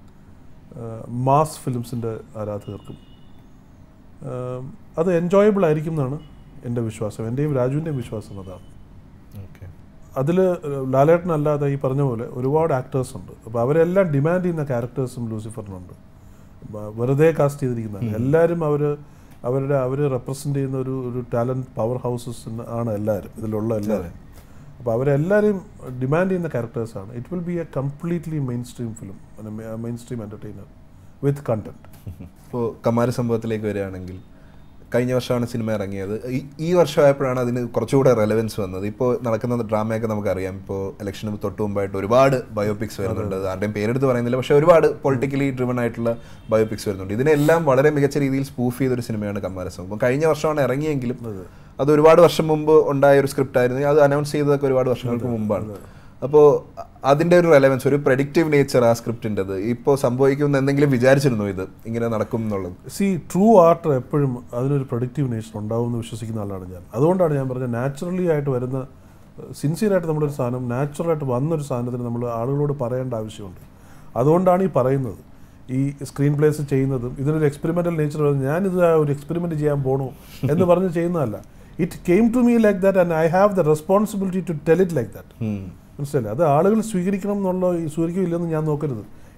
മാസ് ഫിലിംസിൻ്റെ ആരാധകർക്കും ഏഹ്, അത് എൻജോയബിൾ ആയിരിക്കും എന്നാണ് എൻ്റെ വിശ്വാസം എൻ്റെയും രാജുവിൻ്റെയും വിശ്വാസം അതാണ് ഓക്കെ അതിൽ ലാലേട്ടനല്ലാതെ ഈ പറഞ്ഞ പോലെ ഒരുപാട് ആക്ടേഴ്സ് ഉണ്ട് അപ്പോൾ അവരെല്ലാം ഡിമാൻഡ് ചെയ്യുന്ന ക്യാരക്ടേഴ്സും ലൂസിഫറിനുണ്ട് ബ- വെറുതെ കാസ്റ്റ് ചെയ്തിരിക്കുന്നതാണ് എല്ലാവരും അവർ അവരുടെ അവർ റെപ്രസെൻ്റ് ചെയ്യുന്ന ഒരു ഒരു ടാലൻറ്റ് പവർ ഹൗസസ് ആണ് എല്ലാവരും ഇതിലുള്ള എല്ലാവരും അപ്പോൾ അവരെല്ലാവരും ഡിമാൻഡ് ചെയ്യുന്ന ക്യാരക്ടേഴ്സാണ് it will be a completely mainstream film mainstream entertainer with content ഇപ്പോൾ കമാര സംഭവത്തിലേക്ക് വരികയാണെങ്കിൽ കഴിഞ്ഞ വർഷമാണ് സിനിമ ഇറങ്ങിയത് ഈ ഈ വർഷമായപ്പോഴാണ് അതിന് കുറച്ചുകൂടെ റെലവൻസ് വന്നത് ഇപ്പോൾ നടക്കുന്ന ഡ്രാമയൊക്കെ നമുക്കറിയാം ഇപ്പോൾ ഇലക്ഷന് തൊട്ട് മുമ്പായിട്ട് ഒരുപാട് ബയോപിക്സ് വരുന്നുണ്ട് ആരുടെയും പേരെടുത്ത് പറയുന്നില്ല പക്ഷേ ഒരുപാട് പൊളിറ്റിക്കലി ഡ്രിവൺ ആയിട്ടുള്ള ബയോപിക്സ് വരുന്നുണ്ട് ഇതിനെല്ലാം വളരെ മികച്ച രീതിയിൽ സ്പൂഫ് ചെയ്തൊരു സിനിമയാണ് കമ്മാര സംഭവം കഴിഞ്ഞ വർഷമാണ് ഇറങ്ങിയെങ്കിലും അത് ഒരുപാട് വർഷം മുമ്പ് ഉണ്ടായ ഒരു സ്ക്രിപ്റ്റ് ആയിരുന്നു അത് അനൗൺസ് ചെയ്തതൊക്കെ ഒരുപാട് വർഷങ്ങൾക്ക് മുമ്പാണ് അപ്പോൾ അതിൻ്റെ ഒരു റെലവൻസ് ഒരു പ്രഡിക്റ്റീവ് നേച്ചർ ആ സ്ക്രിപ്റ്റിൻ്റെത് ഇപ്പോൾ സംഭവിക്കുമെന്ന് എന്തെങ്കിലും വിചാരിച്ചിരുന്നു ഇത് ഇങ്ങനെ നടക്കും എന്നുള്ളത് സി ട്രൂ ആർട്ട് എപ്പോഴും അതിനൊരു പ്രൊഡക്റ്റീവ് നേച്ചർ ഉണ്ടാവും എന്ന് വിശ്വസിക്കുന്ന ആളാണ് ഞാൻ അതുകൊണ്ടാണ് ഞാൻ പറഞ്ഞത് നാച്ചുറലി ആയിട്ട് വരുന്ന സിൻസിയറായിട്ട് നമ്മളൊരു സാധനം നാച്ചുറലായിട്ട് വന്നൊരു സാധനത്തിന് നമ്മൾ ആളുകളോട് പറയേണ്ട ആവശ്യമുണ്ട് അതുകൊണ്ടാണ് ഈ പറയുന്നത് ഈ സ്ക്രീൻ പ്ലേസ് ചെയ്യുന്നതും ഇതിനൊരു എക്സ്പെരിമെൻ്റൽ നേച്ചർ വരുന്നത് ഞാനിത് ആ ഒരു എക്സ്പെരിമെൻ്റ് ചെയ്യാൻ പോണു എന്ന് പറഞ്ഞ് ചെയ്യുന്നതല്ല it came to me like that and I have the responsibility to tell it like that മനസ്സിലായില്ലേ അത് ആളുകൾ സ്വീകരിക്കണം എന്നുള്ള സ്വീകരിക്കില്ലെന്ന് ഞാൻ നോക്കരുത്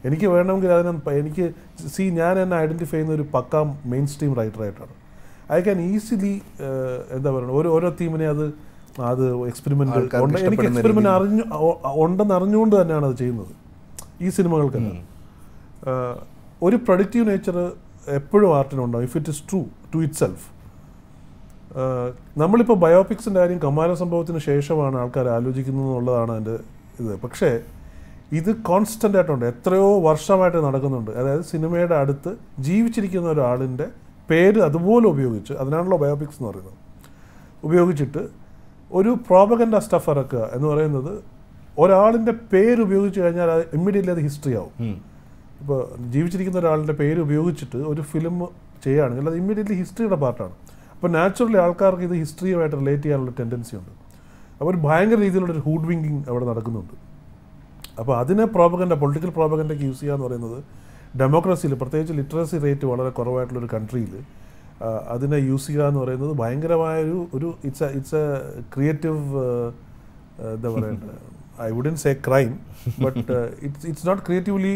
എനിക്ക് വേണമെങ്കിൽ അതിനെ പ- എനിക്ക് സി ഞാൻ എന്നെ ഐഡൻറ്റിഫൈ ചെയ്യുന്ന ഒരു പക്ക മെയിൻ സ്ട്രീം റൈറ്ററായിട്ടാണ് ഐ ക്യാൻ ഈസിലി എന്താ പറയുക ഓരോ ഓരോ തീമിനെ അത് അത് എക്സ്പെരിമെൻ്റ് ആൾക്കാർക്ക് എനിക്ക് ഇഷ്ടപ്പെടുന്ന എക്സ്പെരിമെൻ്റ് അറിഞ്ഞു ഒ- ഉണ്ടെന്ന് അറിഞ്ഞുകൊണ്ട് തന്നെയാണ് അത് ചെയ്യുന്നത് ഈ സിനിമകൾക്കെല്ലാം ആഹ് ഒരു പ്രൊഡക്റ്റീവ് നേച്ചർ എപ്പോഴും ആർട്ടിനുണ്ടാവും if it is true to itself നമ്മളിപ്പോൾ ബയോപിക്സിൻ്റെ കാര്യം കമാല സംഭവത്തിന് ശേഷമാണ് ആൾക്കാർ ആലോചിക്കുന്നത് എന്നുള്ളതാണ് എൻ്റെ ഇത് പക്ഷേ ഇത് കോൺസ്റ്റൻ്റ് ആയിട്ടുണ്ട് എത്രയോ വർഷമായിട്ട് നടക്കുന്നുണ്ട് അതായത് സിനിമയുടെ അടുത്ത് ജീവിച്ചിരിക്കുന്ന ഒരാളിൻ്റെ പേര് അതുപോലെ ഉപയോഗിച്ച് അതിനാണല്ലോ ബയോപിക്സ് എന്ന് പറയുന്നത് ഉപയോഗിച്ചിട്ട് ഒരു പ്രോപഗൻഡ സ്റ്റഫ് ഇറക്കുക എന്ന് പറയുന്നത് ഒരാളിൻ്റെ പേര് ഉപയോഗിച്ച് കഴിഞ്ഞാൽ അത് ഇമ്മീഡിയറ്റ്ലി അത് ഹിസ്റ്ററി ആവും ഉം. ഇപ്പോൾ ജീവിച്ചിരിക്കുന്ന ഒരാളുടെ പേര് ഉപയോഗിച്ചിട്ട് ഒരു ഫിലിം ചെയ്യുകയാണെങ്കിൽ അത് ഇമ്മീഡിയറ്റ്ലി ഹിസ്റ്ററിയുടെ പാർട്ടാണ് അപ്പോൾ നാച്ചുറലി ആൾക്കാർക്ക് ഇത് ഹിസ്റ്ററിയുമായിട്ട് റിലേറ്റ് ചെയ്യാനുള്ള ടെൻഡൻസി ഉണ്ട് അപ്പോൾ ഒരു ഭയങ്കര രീതിയിലുള്ള ഒരു ഹൂഡ് വിങ്കിങ് അവിടെ നടക്കുന്നുണ്ട് അപ്പോൾ അതിനെ പ്രോപഗൻഡ പൊളിറ്റിക്കൽ പ്രോപഗൻഡയ്ക്ക് യൂസ് ചെയ്യുക എന്ന് പറയുന്നത് ഡെമോക്രസിയിൽ പ്രത്യേകിച്ച് ലിറ്ററസി റേറ്റ് വളരെ കുറവായിട്ടുള്ളൊരു കൺട്രിയിൽ അതിനെ യൂസ് ചെയ്യുക എന്ന് പറയുന്നത് ഭയങ്കരമായൊരു ഒരു ഇറ്റ്സ് ഇറ്റ്സ് എ ക്രിയേറ്റീവ് എന്താ പറയണ്ടത് I wouldn't say crime but it's it's not creatively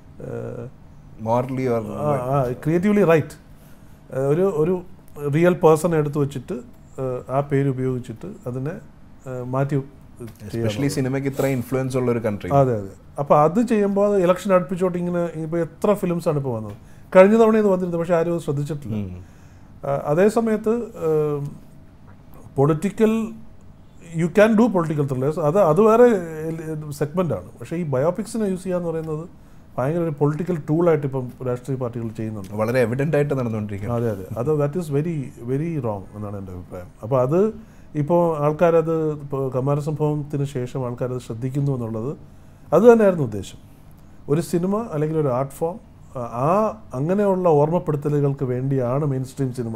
morally or creatively right ഒരു ഒരു റിയൽ പേഴ്സൺ എടുത്തു വെച്ചിട്ട് uh, ആ പേര് ഉപയോഗിച്ചിട്ട് അതിനെ uh, മാറ്റി ചെയ്യാൻ എസ്പെഷ്യലി സിനിമയ്ക്ക് ഇത്ര ഇൻഫ്ലുവൻസ് ഉള്ള ഒരു കൺട്രി അതെ അതെ അപ്പോൾ അത് ചെയ്യുമ്പോൾ അത് ഇലക്ഷൻ അടുപ്പിച്ചോട്ട് ഇങ്ങനെ ഇപ്പോൾ എത്ര ഫിലിംസ് ആണ് ഇപ്പോൾ വന്നത് കഴിഞ്ഞ തവണ ഇത് വന്നിരുന്നത് പക്ഷേ ആരും അത് ശ്രദ്ധിച്ചിട്ടില്ല ആ, അതേ സമയത്ത് political you can do political thrillers അത് അത് വേറെ സെഗ്മെൻ്റ് ആണ് പക്ഷേ ഈ ബയോപിക്സിനെ യൂസ് ചെയ്യുക എന്ന് പറയുന്നത് ഭയങ്കര ഒരു പൊളിറ്റിക്കൽ ടൂളായിട്ട് ഇപ്പം രാഷ്ട്രീയ പാർട്ടികൾ ചെയ്യുന്നുണ്ട് വളരെ എവിഡന്റ് ആയിട്ട് നടന്നുകൊണ്ടിരിക്കുകയാണ് അതെ അതെ അത് that is very very wrong എന്നാണ് എൻ്റെ അഭിപ്രായം അപ്പോൾ അത് ഇപ്പോൾ ആൾക്കാരത് ഇപ്പോൾ കമാര സംഭവത്തിന് ശേഷം ആൾക്കാരത് ശ്രദ്ധിക്കുന്നു എന്നുള്ളത് അത് തന്നെയായിരുന്നു ഉദ്ദേശം ഒരു സിനിമ അല്ലെങ്കിൽ ഒരു ആർട്ട് ഫോം ആ അങ്ങനെയുള്ള ഓർമ്മപ്പെടുത്തലുകൾക്ക് വേണ്ടിയാണ് മെയിൻ സ്ട്രീം സിനിമ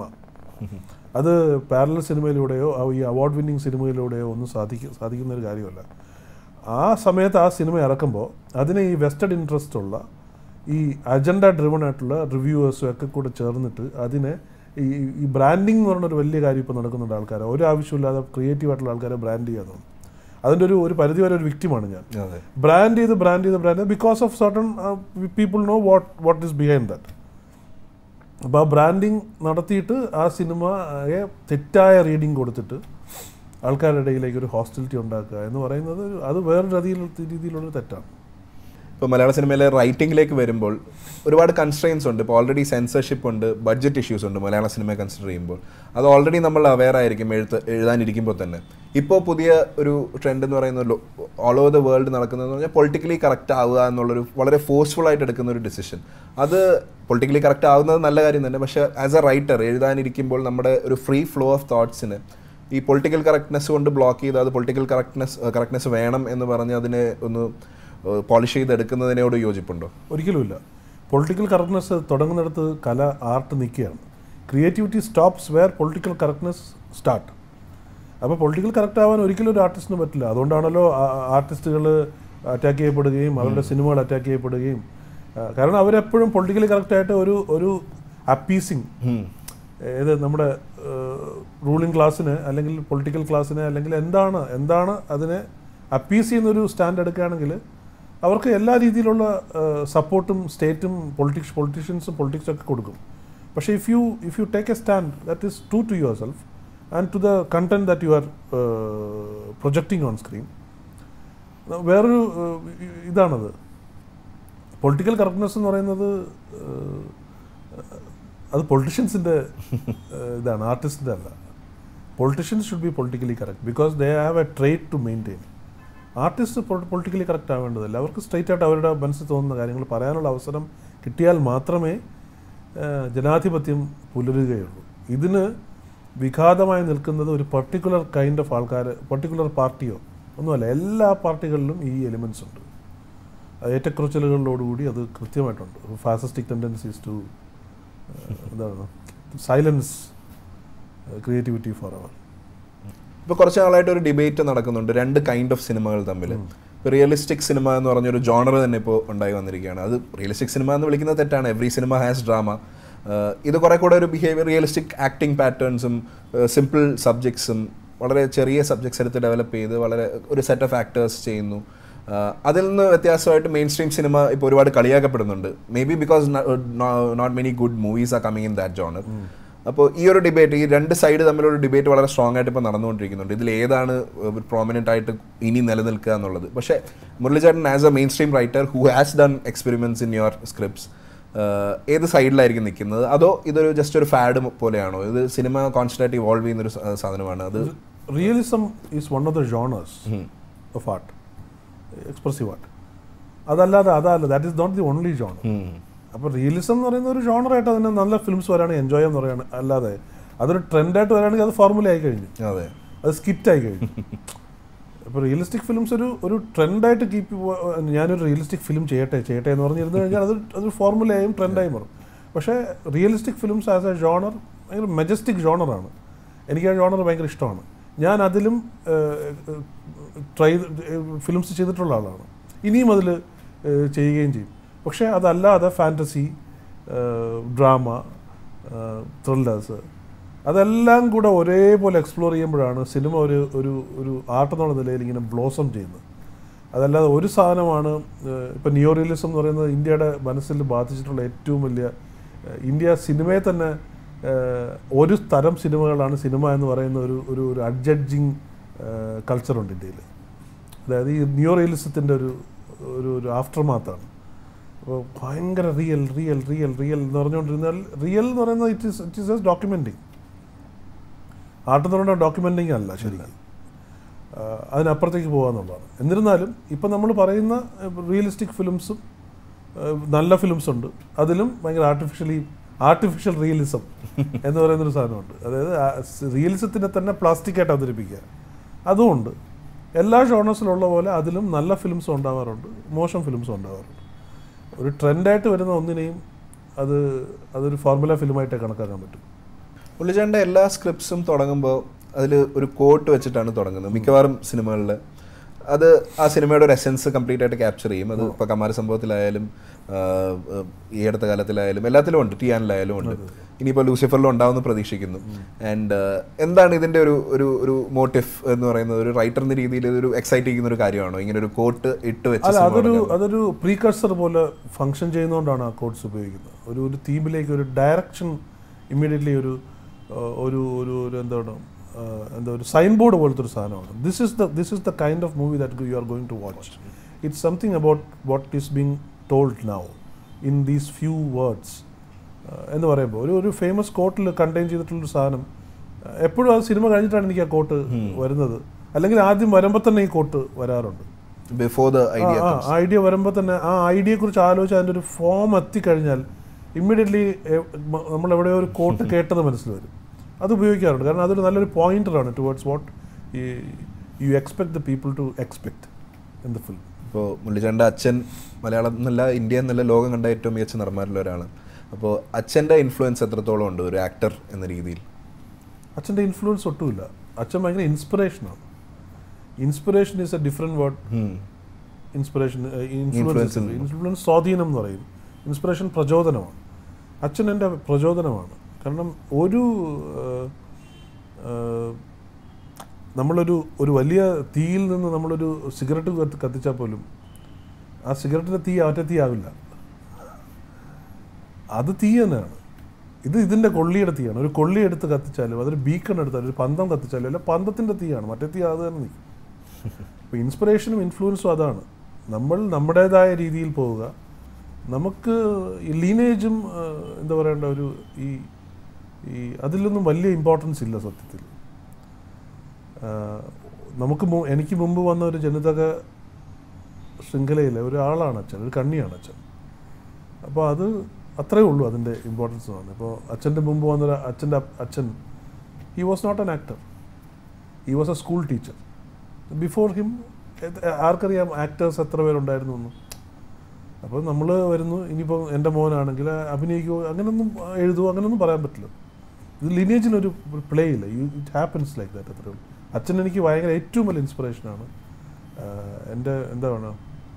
അത് പാരലൽ സിനിമയിലൂടെയോ ആ ഈ അവാർഡ് വിന്നിങ് സിനിമയിലൂടെയോ ഒന്നും സാധിക്ക സാധിക്കുന്ന ഒരു കാര്യമല്ല ആ സമയത്ത് ആ സിനിമ ഇറക്കുമ്പോൾ അതിന് ഈ വെസ്റ്റഡ് ഇൻട്രസ്റ്റ് ഉള്ള ഈ അജണ്ട ഡ്രിവൺ ആയിട്ടുള്ള റിവ്യൂവേഴ്സും ഒക്കെ കൂടെ ചേർന്നിട്ട് അതിനെ ഈ ഈ ബ്രാൻഡിങ് എന്ന് പറഞ്ഞൊരു വലിയ കാര്യം ഇപ്പോൾ നടക്കുന്നുണ്ട് ആൾക്കാരെ ഒരു ആവശ്യമില്ലാതെ ക്രിയേറ്റീവ് ആയിട്ടുള്ള ആൾക്കാരെ ബ്രാൻഡ് ചെയ്യാതെ അതിൻ്റെ ഒരു ഒരു പരിധി വരെ ഒരു വിക്റ്റിമാണ് ഞാൻ അതെ ബ്രാൻഡ് ചെയ്ത് ബ്രാൻഡ് ചെയ്ത് brand because of certain people know what what is behind that അപ്പോൾ ആ ബ്രാൻഡിങ് നടത്തിയിട്ട് ആ സിനിമയെ തെറ്റായ റീഡിങ് കൊടുത്തിട്ട് ആൾക്കാരുടെ ഇടയിലേക്ക് ഒരു ഹോസ്റ്റിലിറ്റി ഉണ്ടാക്കുക എന്ന് പറയുന്നത് ഒരു- അത് വേറൊരു രീതിയിൽ രീതിയിലുള്ള തെറ്റാണ് ഇപ്പോൾ മലയാള സിനിമയിലെ റൈറ്റിംഗിലേക്ക് വരുമ്പോൾ ഒരുപാട് കൺസ്ട്രെയിൻസ് ഉണ്ട് ഇപ്പോൾ ഓൾറെഡി സെൻസർഷിപ്പ് ഉണ്ട് ബഡ്ജറ്റ് ഇഷ്യൂസ് ഉണ്ട് മലയാള സിനിമയെ കൺസിഡർ ചെയ്യുമ്പോൾ അത് ഓൾറെഡി നമ്മൾ അവെയർ ആയിരിക്കും എഴുത്ത് എഴുതാനിരിക്കുമ്പോൾ തന്നെ ഇപ്പോൾ പുതിയ ഒരു ട്രെൻഡ് എന്ന് പറയുന്നത് ഓൾ ഓവർ ദ വേൾഡ് നടക്കുന്നതെന്ന് പറഞ്ഞാൽ പൊളിറ്റിക്കലി കറക്റ്റ് ആവുക എന്നുള്ളൊരു വളരെ ഫോഴ്സ്ഫുൾ ആയിട്ട് എടുക്കുന്ന ഒരു ഡിസിഷൻ അത് പൊളിറ്റിക്കലി കറക്റ്റ് ആവുന്നത് നല്ല കാര്യം തന്നെ പക്ഷേ ആസ് എ റൈറ്റർ എഴുതാനിരിക്കുമ്പോൾ നമ്മുടെ ഒരു ഫ്രീ ഫ്ലോ ഓഫ് തോട്ട്സിന് ഈ പൊളിറ്റിക്കൽ കറക്റ്റ്നെസ് കൊണ്ട് ബ്ലോക്ക് ചെയ്ത് അത് പൊളിറ്റിക്കൽ കറക്റ്റ്നെസ് കറക്റ്റ്നെസ് വേണം എന്ന് പറഞ്ഞ് അതിനെ ഒന്ന് പോളിഷ് ചെയ്തെടുക്കുന്നതിനോട് യോജിപ്പുണ്ടോ ഒരിക്കലുമില്ല പൊളിറ്റിക്കൽ കറക്റ്റ്നെസ് തുടങ്ങുന്നിടത്ത് കല ആർട്ട് നിൽക്കുകയാണ് creativity stops where political correctness start അപ്പോൾ പൊളിറ്റിക്കൽ കറക്റ്റ് ആവാൻ ഒരിക്കലും ഒരു ആർട്ടിസ്റ്റിന് പറ്റില്ല അതുകൊണ്ടാണല്ലോ ആർട്ടിസ്റ്റുകൾ അറ്റാക്ക് ചെയ്യപ്പെടുകയും അവരുടെ സിനിമകൾ അറ്റാക്ക് ചെയ്യപ്പെടുകയും ആ, കാരണം അവരെപ്പോഴും പൊളിറ്റിക്കലി കറക്റ്റായിട്ട് ഒരു ഒരു അപ്പീസിങ് ഏത് നമ്മുടെ റൂളിംഗ് ക്ലാസ്സിന് അല്ലെങ്കിൽ പൊളിറ്റിക്കൽ ക്ലാസ്സിന് അല്ലെങ്കിൽ എന്താണ് എന്താണ് അതിനെ അപ്പീസ് ചെയ്യുന്നൊരു സ്റ്റാൻഡ് എടുക്കുകയാണെങ്കിൽ അവർക്ക് എല്ലാ രീതിയിലുള്ള സപ്പോർട്ടും സ്റ്റേറ്റും പൊളിറ്റിക്സ് പൊളിറ്റീഷ്യൻസും പൊളിറ്റിക്സും ഒക്കെ കൊടുക്കും പക്ഷേ if you if you take a stand that is true to yourself and to the content that you are projecting on screen വേറൊരു ഏഹ്, ഇതാണത് പൊളിറ്റിക്കൽ കറക്റ്റ്നെസ് എന്ന് പറയുന്നത് ഏഹ്, അത് പൊളിറ്റീഷ്യൻസിൻ്റെ ഇതാണ് ആർട്ടിസ്റ്റിൻ്റെ അല്ല politicians should be politically correct because they have a trait to maintain artist politically correct ആവേണ്ടതല്ല അവർക്ക് സ്ട്രൈറ്റ് ആയിട്ട് അവരുടെ മനസ്സിൽ തോന്നുന്ന കാര്യങ്ങൾ പറയാനുള്ള അവസരം കിട്ടിയാൽ മാത്രമേ ഏഹ്, ജനാധിപത്യം പുലരുകയുള്ളൂ ഇതിന് വിഘാതമായി നിൽക്കുന്നത് ഒരു പർട്ടിക്കുലർ കൈൻഡ് ഓഫ് ആൾക്കാർ പർട്ടിക്കുലർ പാർട്ടിയോ ഒന്നുമല്ല എല്ലാ പാർട്ടികളിലും ഈ എലിമെൻസ് ഉണ്ട് അത് ഏറ്റക്കുറച്ചിലുകളിലോടുകൂടി അത് കൃത്യമായിട്ടുണ്ട് ഫാസിസ്റ്റിക് ടെൻഡൻസീസ് ടു എന്താണ് സൈലൻസ് ക്രിയേറ്റിവിറ്റി ഫോർ അവർ ഇപ്പോൾ കുറച്ച് നാളായിട്ട് ഒരു ഡിബേറ്റ് നടക്കുന്നുണ്ട് രണ്ട് കൈൻഡ് ഓഫ് സിനിമകൾ തമ്മിൽ റിയലിസ്റ്റിക് സിനിമ എന്ന് പറഞ്ഞൊരു ജോണർ തന്നെ ഇപ്പോൾ ഉണ്ടായി വന്നിരിക്കുകയാണ് അത് റിയലിസ്റ്റിക് സിനിമ എന്ന് വിളിക്കുന്നത് തെറ്റാണ് എവറി സിനിമ ഹാസ് ഡ്രാമ ഇത് കുറെ കൂടെ ഒരു ബിഹേവിയർ റിയലിസ്റ്റിക് ആക്ടിങ് പാറ്റേൺസും സിമ്പിൾ സബ്ജക്ട്സും വളരെ ചെറിയ സബ്ജക്ട്സ് എടുത്ത് ഡെവലപ്പ് ചെയ്ത് വളരെ ഒരു സെറ്റ് ഓഫ് ആക്ടേഴ്സ് ചെയ്യുന്നു ആഹ് അതിൽ നിന്ന് വ്യത്യാസമായിട്ട് മെയിൻ സ്ട്രീം സിനിമ ഇപ്പോൾ ഒരുപാട് കളിയാക്കപ്പെടുന്നുണ്ട് maybe because not many good movies are coming in that genre അപ്പോൾ ഈ ഒരു ഡിബേറ്റ് ഈ രണ്ട് സൈഡ് തമ്മിലുള്ള ഡിബേറ്റ് വളരെ സ്ട്രോങ് ആയിട്ട് ഇപ്പോൾ നടന്നുകൊണ്ടിരിക്കുന്നുണ്ട് ഇതിൽ ഏതാണ് പ്രോമിനൻ്റ് ആയിട്ട് ഇനി നിലനിൽക്കുക എന്നുള്ളത് പക്ഷേ മുരളിചേട്ടൻ as a mainstream writer who has done experiments in your scripts ഏത് സൈഡിലായിരിക്കും നിൽക്കുന്നത് അതോ ഇതൊരു ജസ്റ്റ് ഒരു ഫാഡ് പോലെയാണോ ഇത് സിനിമ കോൺസ്റ്റന്റ് ആയിട്ട് ഇവോൾവ് ചെയ്യുന്ന ഒരു സ- സാധനമാണ് അത് realism is one of the genres of art expressive art അതല്ലാതെ അതല്ല that is not the only genre ഉം. അപ്പോൾ റിയലിസം എന്ന് പറയുന്ന ഒരു ജോണറായിട്ട് അതിന് നല്ല ഫിലിംസ് വരാണെങ്കിൽ എൻജോയ് ചെയ്യാൻ പറയുകയാണ് അല്ലാതെ അതൊരു ട്രെൻഡായിട്ട് വരാണെങ്കിൽ അത് ഫോർമുല ആയി കഴിഞ്ഞു അതെ അത് സ്കിറ്റ് ആയി കഴിഞ്ഞു ഇപ്പോൾ റിയലിസ്റ്റിക് ഫിലിംസ് ഒരു ഒരു ട്രെൻഡായിട്ട് കീപ്പ് ഞാനൊരു റിയലിസ്റ്റിക് ഫിലിം ചെയ്യട്ടെ ചെയ്യട്ടെ എന്ന് പറഞ്ഞിരുന്നു കഴിഞ്ഞാൽ അത് അതൊരു ഫോർമുലയായും ട്രെൻഡായും മാറും പക്ഷേ realistic films as a genre ഭയങ്കര മെജസ്റ്റിക് ജോണറാണ് എനിക്ക് ആ ജോണർ ഭയങ്കര ഇഷ്ടമാണ് ഞാൻ അതിലും ട്രൈ ഫിലിംസ് ചെയ്തിട്ടുള്ള ആളാണ് ഇനിയും അതിൽ ചെയ്യുകയും ചെയ്യും പക്ഷേ അതല്ലാതെ ഫാൻറ്റസി ഡ്രാമ ത്രില്ലേഴ്സ് അതെല്ലാം കൂടെ ഒരേപോലെ എക്സ്പ്ലോർ ചെയ്യുമ്പോഴാണ് സിനിമ ഒരു ഒരു ഒരു ആർട്ട് എന്നുള്ള നിലയിൽ ഇങ്ങനെ ബ്ലോസം ചെയ്യുന്നത് അതല്ലാതെ ഒരു സാധനമാണ് ഇപ്പം നിയോ റിയലിസം എന്ന് പറയുന്നത് ഇന്ത്യയുടെ മനസ്സിൽ ബാധിച്ചിട്ടുള്ള ഏറ്റവും വലിയ ഏഹ്, ഇന്ത്യ സിനിമയെ തന്നെ ഏഹ്, ഒരു തരം സിനിമകളാണ് സിനിമ എന്ന് പറയുന്ന ഒരു ഒരു ഒരു അഡ്ജഡ്ജിങ് കൾച്ചറുണ്ട് ഇന്ത്യയിൽ അതായത് ഈ നിയോ റിയലിസത്തിൻ്റെ ഒരു ഒരു ഒരു ആഫ്റ്റർ മാത്താണ് അപ്പോൾ ഭയങ്കര റിയൽ റിയൽ റിയൽ റിയൽ എന്ന് പറഞ്ഞുകൊണ്ടിരുന്നാൽ റിയൽ എന്ന് പറയുന്നത് it is it is as documenting art എന്ന് പറയുന്നത് ഡോക്യുമെൻറ്റിങ് അല്ല ശരി ആഹ് അതിനപ്പുറത്തേക്ക് പോകാന്നുള്ളതാണ് എന്നിരുന്നാലും ഇപ്പം നമ്മൾ പറയുന്ന റിയലിസ്റ്റിക് ഫിലിംസും നല്ല ഫിലിംസ് ഉണ്ട് അതിലും ഭയങ്കര ആർട്ടിഫിഷ്യലി ആർട്ടിഫിഷ്യൽ റിയലിസം എന്ന് പറയുന്നൊരു സാധനമുണ്ട് അതായത് റിയലിസത്തിനെ തന്നെ പ്ലാസ്റ്റിക് ആയിട്ട് അവതരിപ്പിക്കുക അതുമുണ്ട് എല്ലാ ജോണേഴ്സിലുള്ള പോലെ അതിലും നല്ല ഫിലിംസും ഉണ്ടാവാറുണ്ട് മോശം ഫിലിംസും ഉണ്ടാവാറുണ്ട് ഒരു ട്രെൻഡായിട്ട് വരുന്ന ഒന്നിനെയും അത് അതൊരു ഫോർമുല ഫിലിമായിട്ടേ കണക്കാക്കാൻ പറ്റും ഉള്ളിച്ചേട്ടൻ്റെ എല്ലാ സ്ക്രിപ്റ്റ്സും തുടങ്ങുമ്പോൾ അതിൽ ഒരു കോട്ട് വെച്ചിട്ടാണ് തുടങ്ങുന്നത് മിക്കവാറും സിനിമകളിൽ അത് ആ സിനിമയുടെ ഒരു എസെൻസ് കംപ്ലീറ്റ് ആയിട്ട് ക്യാപ്ചർ ചെയ്യും അത് ഇപ്പോൾ കമാര സംഭവത്തിലായാലും ആ, ആ, ഈ അടുത്ത കാലത്തിലായാലും എല്ലാത്തിലും ഉണ്ട് ടിയാനിലായാലും ഉണ്ട് ഇനിയിപ്പോൾ ലൂസിഫറിലും ഉണ്ടാവുമെന്ന് പ്രതീക്ഷിക്കുന്നു ആൻഡ് എന്താണ് ഇതിൻ്റെ ഒരു ഒരു ഒരു മോട്ടീവ് എന്ന് പറയുന്നത് ഒരു റൈറ്റർ എന്ന രീതിയിൽ ഇതൊരു എക്സൈറ്റ് ചെയ്യുന്ന ഒരു കാര്യമാണോ ഇങ്ങനെ ഒരു കോട്ട് ഇട്ട് വെച്ച് അല്ല സിനിമ അതൊരു തുടങ്ങുന്നത്? അതൊരു പ്രീകഴ്സർ പോലെ ഫങ്ഷൻ ചെയ്യുന്നതുകൊണ്ടാണ് ആ കോഡ്സ് ഉപയോഗിക്കുന്നത് ഒരു ഒരു തീമിലേക്ക് ഒരു ഡയറക്ഷൻ ഇമ്മീഡിയറ്റ്ലി ഒരു ആ, ഒരു ഒരു ഒരു എന്താണ് ആ, എന്താ ഒരു സൈൻ ബോർഡ് പോലത്തെ ഒരു സാധനമാണ് this is the this is the kind of movie that you are going to watch it's something about what is being told now in these few words എന്ന് പറയുമ്പോൾ ഒരു ഒരു ഫേമസ് കോട്ടിൽ കണ്ടെയ്ൻ ചെയ്തിട്ടുള്ളൊരു സാധനം ആ, എപ്പോഴും ആ സിനിമ കഴിഞ്ഞിട്ടാണ് എനിക്ക് ആ കോട്ട് വരുന്നത് അല്ലെങ്കിൽ ആദ്യം വരുമ്പോൾ തന്നെ ഈ കോട്ട് വരാറുണ്ട് ബിഫോർ ദ ഐഡിയ ആ ഐഡിയ വരുമ്പോൾ തന്നെ ആ ഐഡിയയെ കുറിച്ച് ആലോചിച്ച് അതിൻ്റെ ഒരു ഫോം എത്തിക്കഴിഞ്ഞാൽ ഇമ്മീഡിയറ്റ്ലി നമ്മൾ എവിടെയോ ഒരു കോട്ട് കേട്ടത് മനസ്സിൽ വരും അത് ഉപയോഗിക്കാറുണ്ട് കാരണം അതൊരു നല്ലൊരു പോയിന്ററാണ് towards what you expect the people to expect in the film ഇപ്പോൾ മുരളിച്ചേട്ടൻ്റെ അച്ഛൻ മലയാളം എന്നല്ല ഇന്ത്യ എന്നല്ല ലോകം കണ്ട ഏറ്റവും മികച്ച നടന്മാരിൽ ഒരാളാണ് അപ്പോൾ അച്ഛൻ്റെ ഇൻഫ്ലുവൻസ് എത്രത്തോളം ഉണ്ട് ഒരു ആക്ടർ എന്ന രീതിയിൽ അച്ഛൻ്റെ ഇൻഫ്ലുവൻസ് ഒട്ടുമില്ല അച്ഛൻ ഭയങ്കര ഇൻസ്പിറേഷനാണ് inspiration is a different word ഉം. ഇൻസ്പിറേഷൻ Influence ഇൻഫ്ലുവൻസ് ഉണ്ട്. ഇൻഫ്ലുവൻസ് സ്വാധീനം എന്ന് പറയും ഇൻസ്പിറേഷൻ പ്രചോദനമാണ് അച്ഛൻ എൻ്റെ പ്രചോദനമാണ് കാരണം ഒരു ഏഹ്, ഏഹ്, നമ്മളൊരു ഒരു വലിയ തീയിൽ നിന്ന് നമ്മളൊരു സിഗരറ്റ് കത്തി കത്തിച്ചാൽ പോലും ആ സിഗരറ്റിൻ്റെ തീ അവറ്റ തീ ആവില്ല അത് തീ തന്നെയാണ് ഇത് ഇതിൻ്റെ കൊള്ളിയുടെ തീയാണ് ഒരു കൊള്ളി എടുത്ത് കത്തിച്ചാലും അതൊരു ബീക്കൺ എടുത്താലും ഒരു പന്തം കത്തിച്ചാലും അല്ല പന്തത്തിൻ്റെ തീയാണ് മറ്റേ തീ അത് തന്നെ നിൽക്കും അപ്പോൾ ഇൻസ്പിറേഷനും ഇൻഫ്ലുവൻസും അതാണ് നമ്മൾ നമ്മുടേതായ രീതിയിൽ പോവുക നമുക്ക് ഈ ലീനേജും എന്താ പറയേണ്ട ഒരു ഈ ഈ അതിലൊന്നും വലിയ ഇമ്പോർട്ടൻസ് ഇല്ല സത്യത്തിൽ ആ, നമുക്ക് മു- എനിക്ക് മുമ്പ് വന്ന ഒരു ജനിതക ശൃംഖലയിലെ ഒരാളാണ് അച്ഛൻ ഒരു കണ്ണിയാണ് അച്ഛൻ അപ്പോൾ അത് അത്രേ ഉള്ളൂ അതിൻ്റെ ഇമ്പോർട്ടൻസ് എന്ന് ഇപ്പോൾ അച്ഛൻ്റെ മുമ്പ് വന്നൊരു അച്ഛൻ്റെ അച്ഛൻ he was not an actor he was a school teacher before him ആർക്കറിയാം ആക്ടേഴ്സ് എത്ര പേരുണ്ടായിരുന്നു എന്ന് അപ്പോൾ നമ്മൾ വരുന്നു ഇനിയിപ്പോൾ എൻ്റെ മോനാണെങ്കിൽ അഭിനയിക്കുമോ അങ്ങനെയൊന്നും എഴുതുമോ അങ്ങനെയൊന്നും പറയാൻ പറ്റില്ല ഇത് ലിനേജിനൊരു പ്ലേ ഇല്ല you it happens like that അത്രേ ഉള്ളൂ അച്ഛൻ എനിക്ക് ഭയങ്കര ഏറ്റവും വലിയ ഇൻസ്പിറേഷനാണ് എൻ്റെ എന്താ പറയുക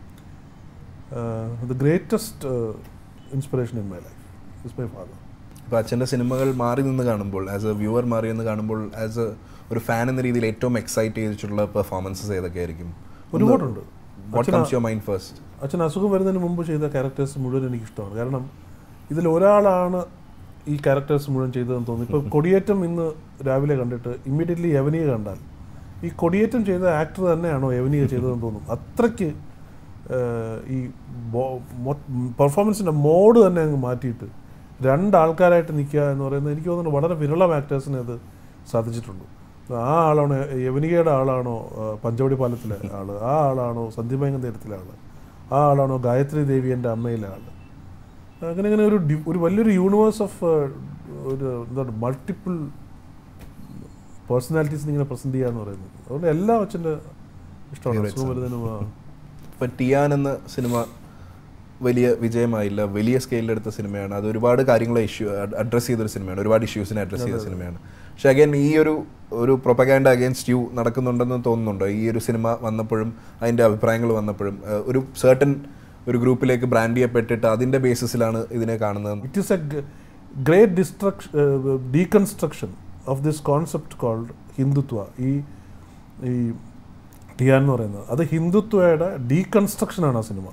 the greatest inspiration in my life is my father ഇപ്പോൾ അച്ഛൻ്റെ സിനിമകൾ മാറി നിന്ന് കാണുമ്പോൾ ആസ് എ വ്യൂവർ മാറി നിന്ന് കാണുമ്പോൾ ആസ് എ ഒരു ഫാൻ എന്ന രീതിയിൽ ഏറ്റവും എക്സൈറ്റ് ചെയ്തിട്ടുള്ള പെർഫോമൻസസ് ഏതൊക്കെ ആയിരിക്കും ഒരുപാടുണ്ട് what comes your mind first അച്ഛൻ അസുഖം വരുന്നതിന് മുമ്പ് ചെയ്ത ക്യാരക്ടേഴ്സ് മുഴുവൻ എനിക്ക് ഇഷ്ടമാണ് കാരണം ഇതിൽ ഒരാളാണ് ഈ ക്യാരക്ടേഴ്സ് മുഴുവൻ ചെയ്തതെന്ന് തോന്നുന്നു ഇപ്പോൾ കൊടിയേറ്റം ഇന്ന് രാവിലെ കണ്ടിട്ട് ഇമ്മീഡിയറ്റ്ലി യവനിയെ കണ്ടാൽ ഈ കൊടിയേറ്റം ചെയ്ത ആക്ടർ തന്നെയാണോ യവനിയെ ചെയ്തതെന്ന് തോന്നും അത്രയ്ക്ക് ഏഹ്, ഈ പെർഫോമൻസിൻ്റെ മോഡ് തന്നെ അങ്ങ് മാറ്റിയിട്ട് രണ്ട് ആൾക്കാരായിട്ട് നിൽക്കുക എന്ന് പറയുന്നത് എനിക്ക് തോന്നുന്നു വളരെ വിരളം ആക്ടേഴ്സിന് അത് സാധിച്ചിട്ടുണ്ട് ആ ആളാണോ യവനികയുടെ ആളാണോ ആ, പഞ്ചവടി പാലത്തിലെ ആള് ആ ആളാണോ സന്ധ്യമയങ്ങം തീരത്തിലെ ആള് ആ ആളാണോ ഗായത്രി ദേവി എൻ്റെ അമ്മയിലെ ആള് അങ്ങനെ അങ്ങനെ ഒരു ഡി- ഒരു വലിയൊരു യൂണിവേഴ്സ് ഓഫ് ഒരു എന്താണ് മൾട്ടിപ്പിൾ പേഴ്സണാലിറ്റീസ് ഇങ്ങനെ പ്രസന്റ് ചെയ്യാന്ന് പറയുന്നത് അതുകൊണ്ട് എല്ലാം അച്ഛൻ്റെ ഇഷ്ടമാണ് Favorites അസുഖം ആണ്. വരുന്നതിനും ആ. ഇപ്പൊ ടിയാൻ എന്ന സിനിമ വലിയ വിജയമായില്ല വലിയ സ്കെയിലെടുത്ത സിനിമയാണ് അത് ഒരുപാട് കാര്യങ്ങളെ ഇഷ്യൂ അഡ്രസ്സ് ചെയ്തൊരു സിനിമയാണ് ഒരുപാട് ഇഷ്യൂസിനെ അഡ്രസ്സ് ചെയ്ത സിനിമയാണ് പക്ഷെ അഗൈൻ ഈ ഒരു ഒരു പ്രൊപ്പഗാൻഡ അഗേൻസ്റ്റ് യു നടക്കുന്നുണ്ടെന്ന് തോന്നുന്നുണ്ടോ ഈ ഒരു സിനിമ വന്നപ്പോഴും അതിൻ്റെ അഭിപ്രായങ്ങൾ വന്നപ്പോഴും ഏഹ്, ഒരു സർട്ടൻ ഒരു ഗ്രൂപ്പിലേക്ക് ബ്രാൻഡ് ചെയ്യപ്പെട്ടിട്ട് അതിൻ്റെ ബേസിസിലാണ് ഇതിനെ കാണുന്നത് it is a great destruction deconstruction of this concept called Hindutva ഈ ഈ ടിയാൻ എന്ന് പറയുന്നത് അത് ഹിന്ദുത്വയുടെ ഡീകൺസ്ട്രക്ഷനാണ് ആ സിനിമ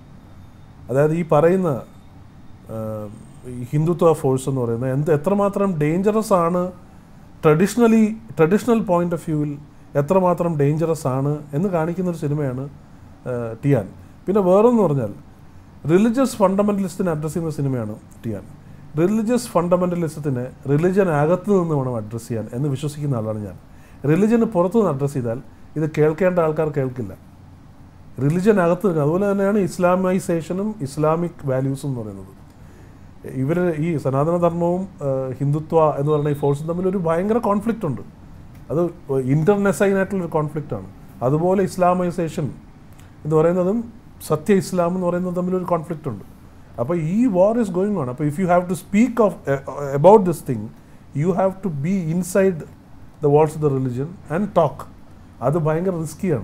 അതായത് ഈ പറയുന്ന ആ, ഈ ഹിന്ദുത്വ ഫോഴ്സ് എന്ന് പറയുന്നത് എന്ത് എത്രമാത്രം ഡേഞ്ചറസ് ആണ് ട്രഡീഷണലി ട്രഡീഷണൽ പോയിന്റ് ഓഫ് വ്യൂവിൽ എത്രമാത്രം ഡേഞ്ചറസ് ആണ് എന്ന് കാണിക്കുന്ന ഒരു സിനിമയാണ് ആ, ടിയാൻ പിന്നെ വേറൊന്ന് പറഞ്ഞാൽ റിലിജിയസ് ഫണ്ടമെന്റലിസ്റ്റിനെ അഡ്രസ്സ് ചെയ്യുന്ന സിനിമയാണ് ടിയാൻ റിലിജിയസ് ഫണ്ടമെന്റലിസത്തിനെ റിലിജൻ അകത്ത് നിന്ന് വേണം അഡ്രസ്സ് ചെയ്യാൻ എന്ന് വിശ്വസിക്കുന്ന ആളാണ് ഞാൻ റിലിജന് പുറത്തു നിന്ന് അഡ്രസ്സ് ചെയ്താൽ ഇത് കേൾക്കേണ്ട ആൾക്കാർ കേൾക്കില്ല റിലിജൻ അകത്ത് നിന്ന് അതുപോലെ തന്നെയാണ് ഇസ്ലാമൈസേഷനും ഇസ്ലാമിക് വാല്യൂസും എന്ന് പറയുന്നത് ഇവർ ഈ സനാതനധർമ്മവും ആ, ഹിന്ദുത്വ എന്ന് പറയുന്ന ഈ ഫോഴ്സും തമ്മിൽ ഒരു ഭയങ്കര കോൺഫ്ലിക്റ്റ് ഉണ്ട് അത് ഇന്റർനെസൈൻ ആയിട്ടുള്ളൊരു കോൺഫ്ലിക്റ്റ് ആണ് അതുപോലെ ഇസ്ലാമൈസേഷൻ എന്ന് പറയുന്നതും സത്യ ഇസ്ലാം എന്ന് പറയുന്നതും തമ്മിലൊരു കോൺഫ്ലിക്റ്റ് ഉണ്ട് അപ്പോൾ ഈ വാർ ഈസ് ഗോയിങ് ഓൺ അപ്പോൾ if you have to speak of about this thing you have to be inside the walls of the religion and talk അത് ഭയങ്കര റിസ്കിയാണ്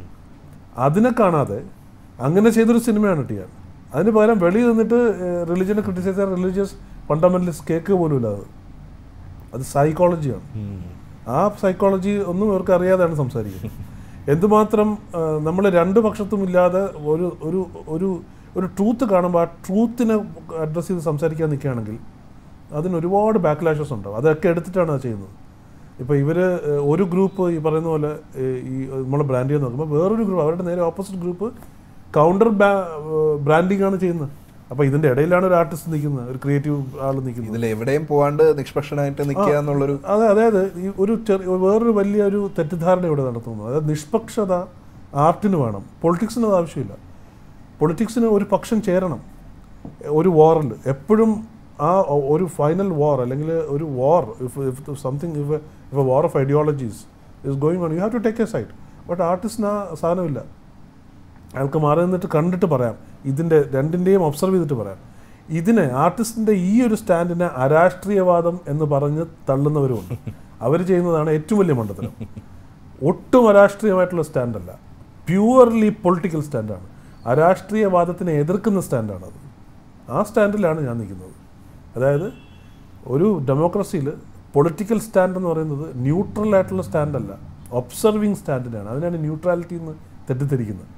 അതിനെ കാണാതെ അങ്ങനെ ചെയ്തൊരു സിനിമയാണ് ടിയാൻ അതിന് പകരം വെളിയിൽ നിന്നിട്ട് റിലിജനെ ക്രിട്ടിസൈസ് ചെയ്യാൻ റിലീജിയസ് ഫണ്ടമെന്റലിസ്റ്റ് കേക്ക് പോലുമില്ല അത് അത് സൈക്കോളജിയാണ് ആ സൈക്കോളജി ഒന്നും ഇവർക്ക് അറിയാതെയാണ് സംസാരിക്കുന്നത് എന്തുമാത്രം നമ്മൾ രണ്ട് പക്ഷത്തും ഇല്ലാതെ ഒരു ഒരു ഒരു ഒരു ട്രൂത്ത് കാണുമ്പോൾ ആ ട്രൂത്തിനെ അഡ്രസ്സ് ചെയ്ത് സംസാരിക്കാൻ നിൽക്കുകയാണെങ്കിൽ അതിന് ഒരുപാട് ബാക്ക്ലാഷസ് ഉണ്ടാവും അതൊക്കെ എടുത്തിട്ടാണ് അത് ചെയ്യുന്നത് ഇപ്പോൾ ഇവർ ഒരു ഗ്രൂപ്പ് ഈ പറയുന്ന പോലെ ഏഹ്, ഈ നമ്മൾ ബ്രാൻഡ് ചെയ്യാൻ നോക്കുമ്പോൾ വേറൊരു ഗ്രൂപ്പ് അവരുടെ നേരെ ഓപ്പോസിറ്റ് ഗ്രൂപ്പ് കൗണ്ടർ ബ്രാൻഡിങ് ആണ് ചെയ്യുന്നത് അപ്പോൾ ഇതിൻ്റെ ഇടയിലാണ് ഒരു ആർട്ടിസ്റ്റ് നിൽക്കുന്നത് ഒരു ക്രിയേറ്റീവ് ആൾ നിൽക്കുന്നത് ഇതിൽ എവിടെയും പോവാണ്ട് നിഷ്പക്ഷനായിട്ട് നിൽക്കുക എന്നുള്ളൊരു അതെ അതായത് ഈ ഒരു ചെറിയ വേറൊരു വലിയ ഒരു തെറ്റിദ്ധാരണ ഇവിടെ നടത്തുന്നു അതായത് നിഷ്പക്ഷത ആർട്ടിന് വേണം പൊളിറ്റിക്സിന് അത് ആവശ്യമില്ല പൊളിറ്റിക്സിന് ഒരു പക്ഷം ചേരണം ഒരു വാറിൽ എപ്പോഴും ആ ഒരു ഫൈനൽ വാർ അല്ലെങ്കിൽ ഒരു war if if something if if a war of ideologies is going on you have to take a side but ആർട്ടിസ്റ്റിന് ആ സാധനമില്ല അയാൾക്ക് മാറി നിന്നിട്ട് കണ്ടിട്ട് പറയാം ഇതിൻ്റെ രണ്ടിൻ്റെയും ഒബ്സർവ് ചെയ്തിട്ട് പറയാം ഇതിനെ ആർട്ടിസ്റ്റിൻ്റെ ഈ ഒരു സ്റ്റാൻഡിനെ അരാഷ്ട്രീയവാദം എന്ന് പറഞ്ഞ് തള്ളുന്നവരുമുണ്ട് അവർ ചെയ്യുന്നതാണ് ഏറ്റവും വലിയ മണ്ടത്തരം ഒട്ടും അരാഷ്ട്രീയമായിട്ടുള്ള സ്റ്റാൻഡല്ല പ്യുവർലി പൊളിറ്റിക്കൽ സ്റ്റാൻഡാണ് അരാഷ്ട്രീയവാദത്തിനെ എതിർക്കുന്ന സ്റ്റാൻഡാണ് അത് ആ സ്റ്റാൻഡിലാണ് ഞാൻ നിൽക്കുന്നത് അതായത് ഒരു ഡെമോക്രസിയിൽ പൊളിറ്റിക്കൽ സ്റ്റാൻഡ് എന്ന് പറയുന്നത് ന്യൂട്രൽ ആയിട്ടുള്ള സ്റ്റാൻഡല്ല ഒബ്സർവിങ് സ്റ്റാൻഡിനാണ് അതിനാണ് ന്യൂട്രാലിറ്റി എന്ന് തെറ്റിദ്ധരിക്കുന്നത്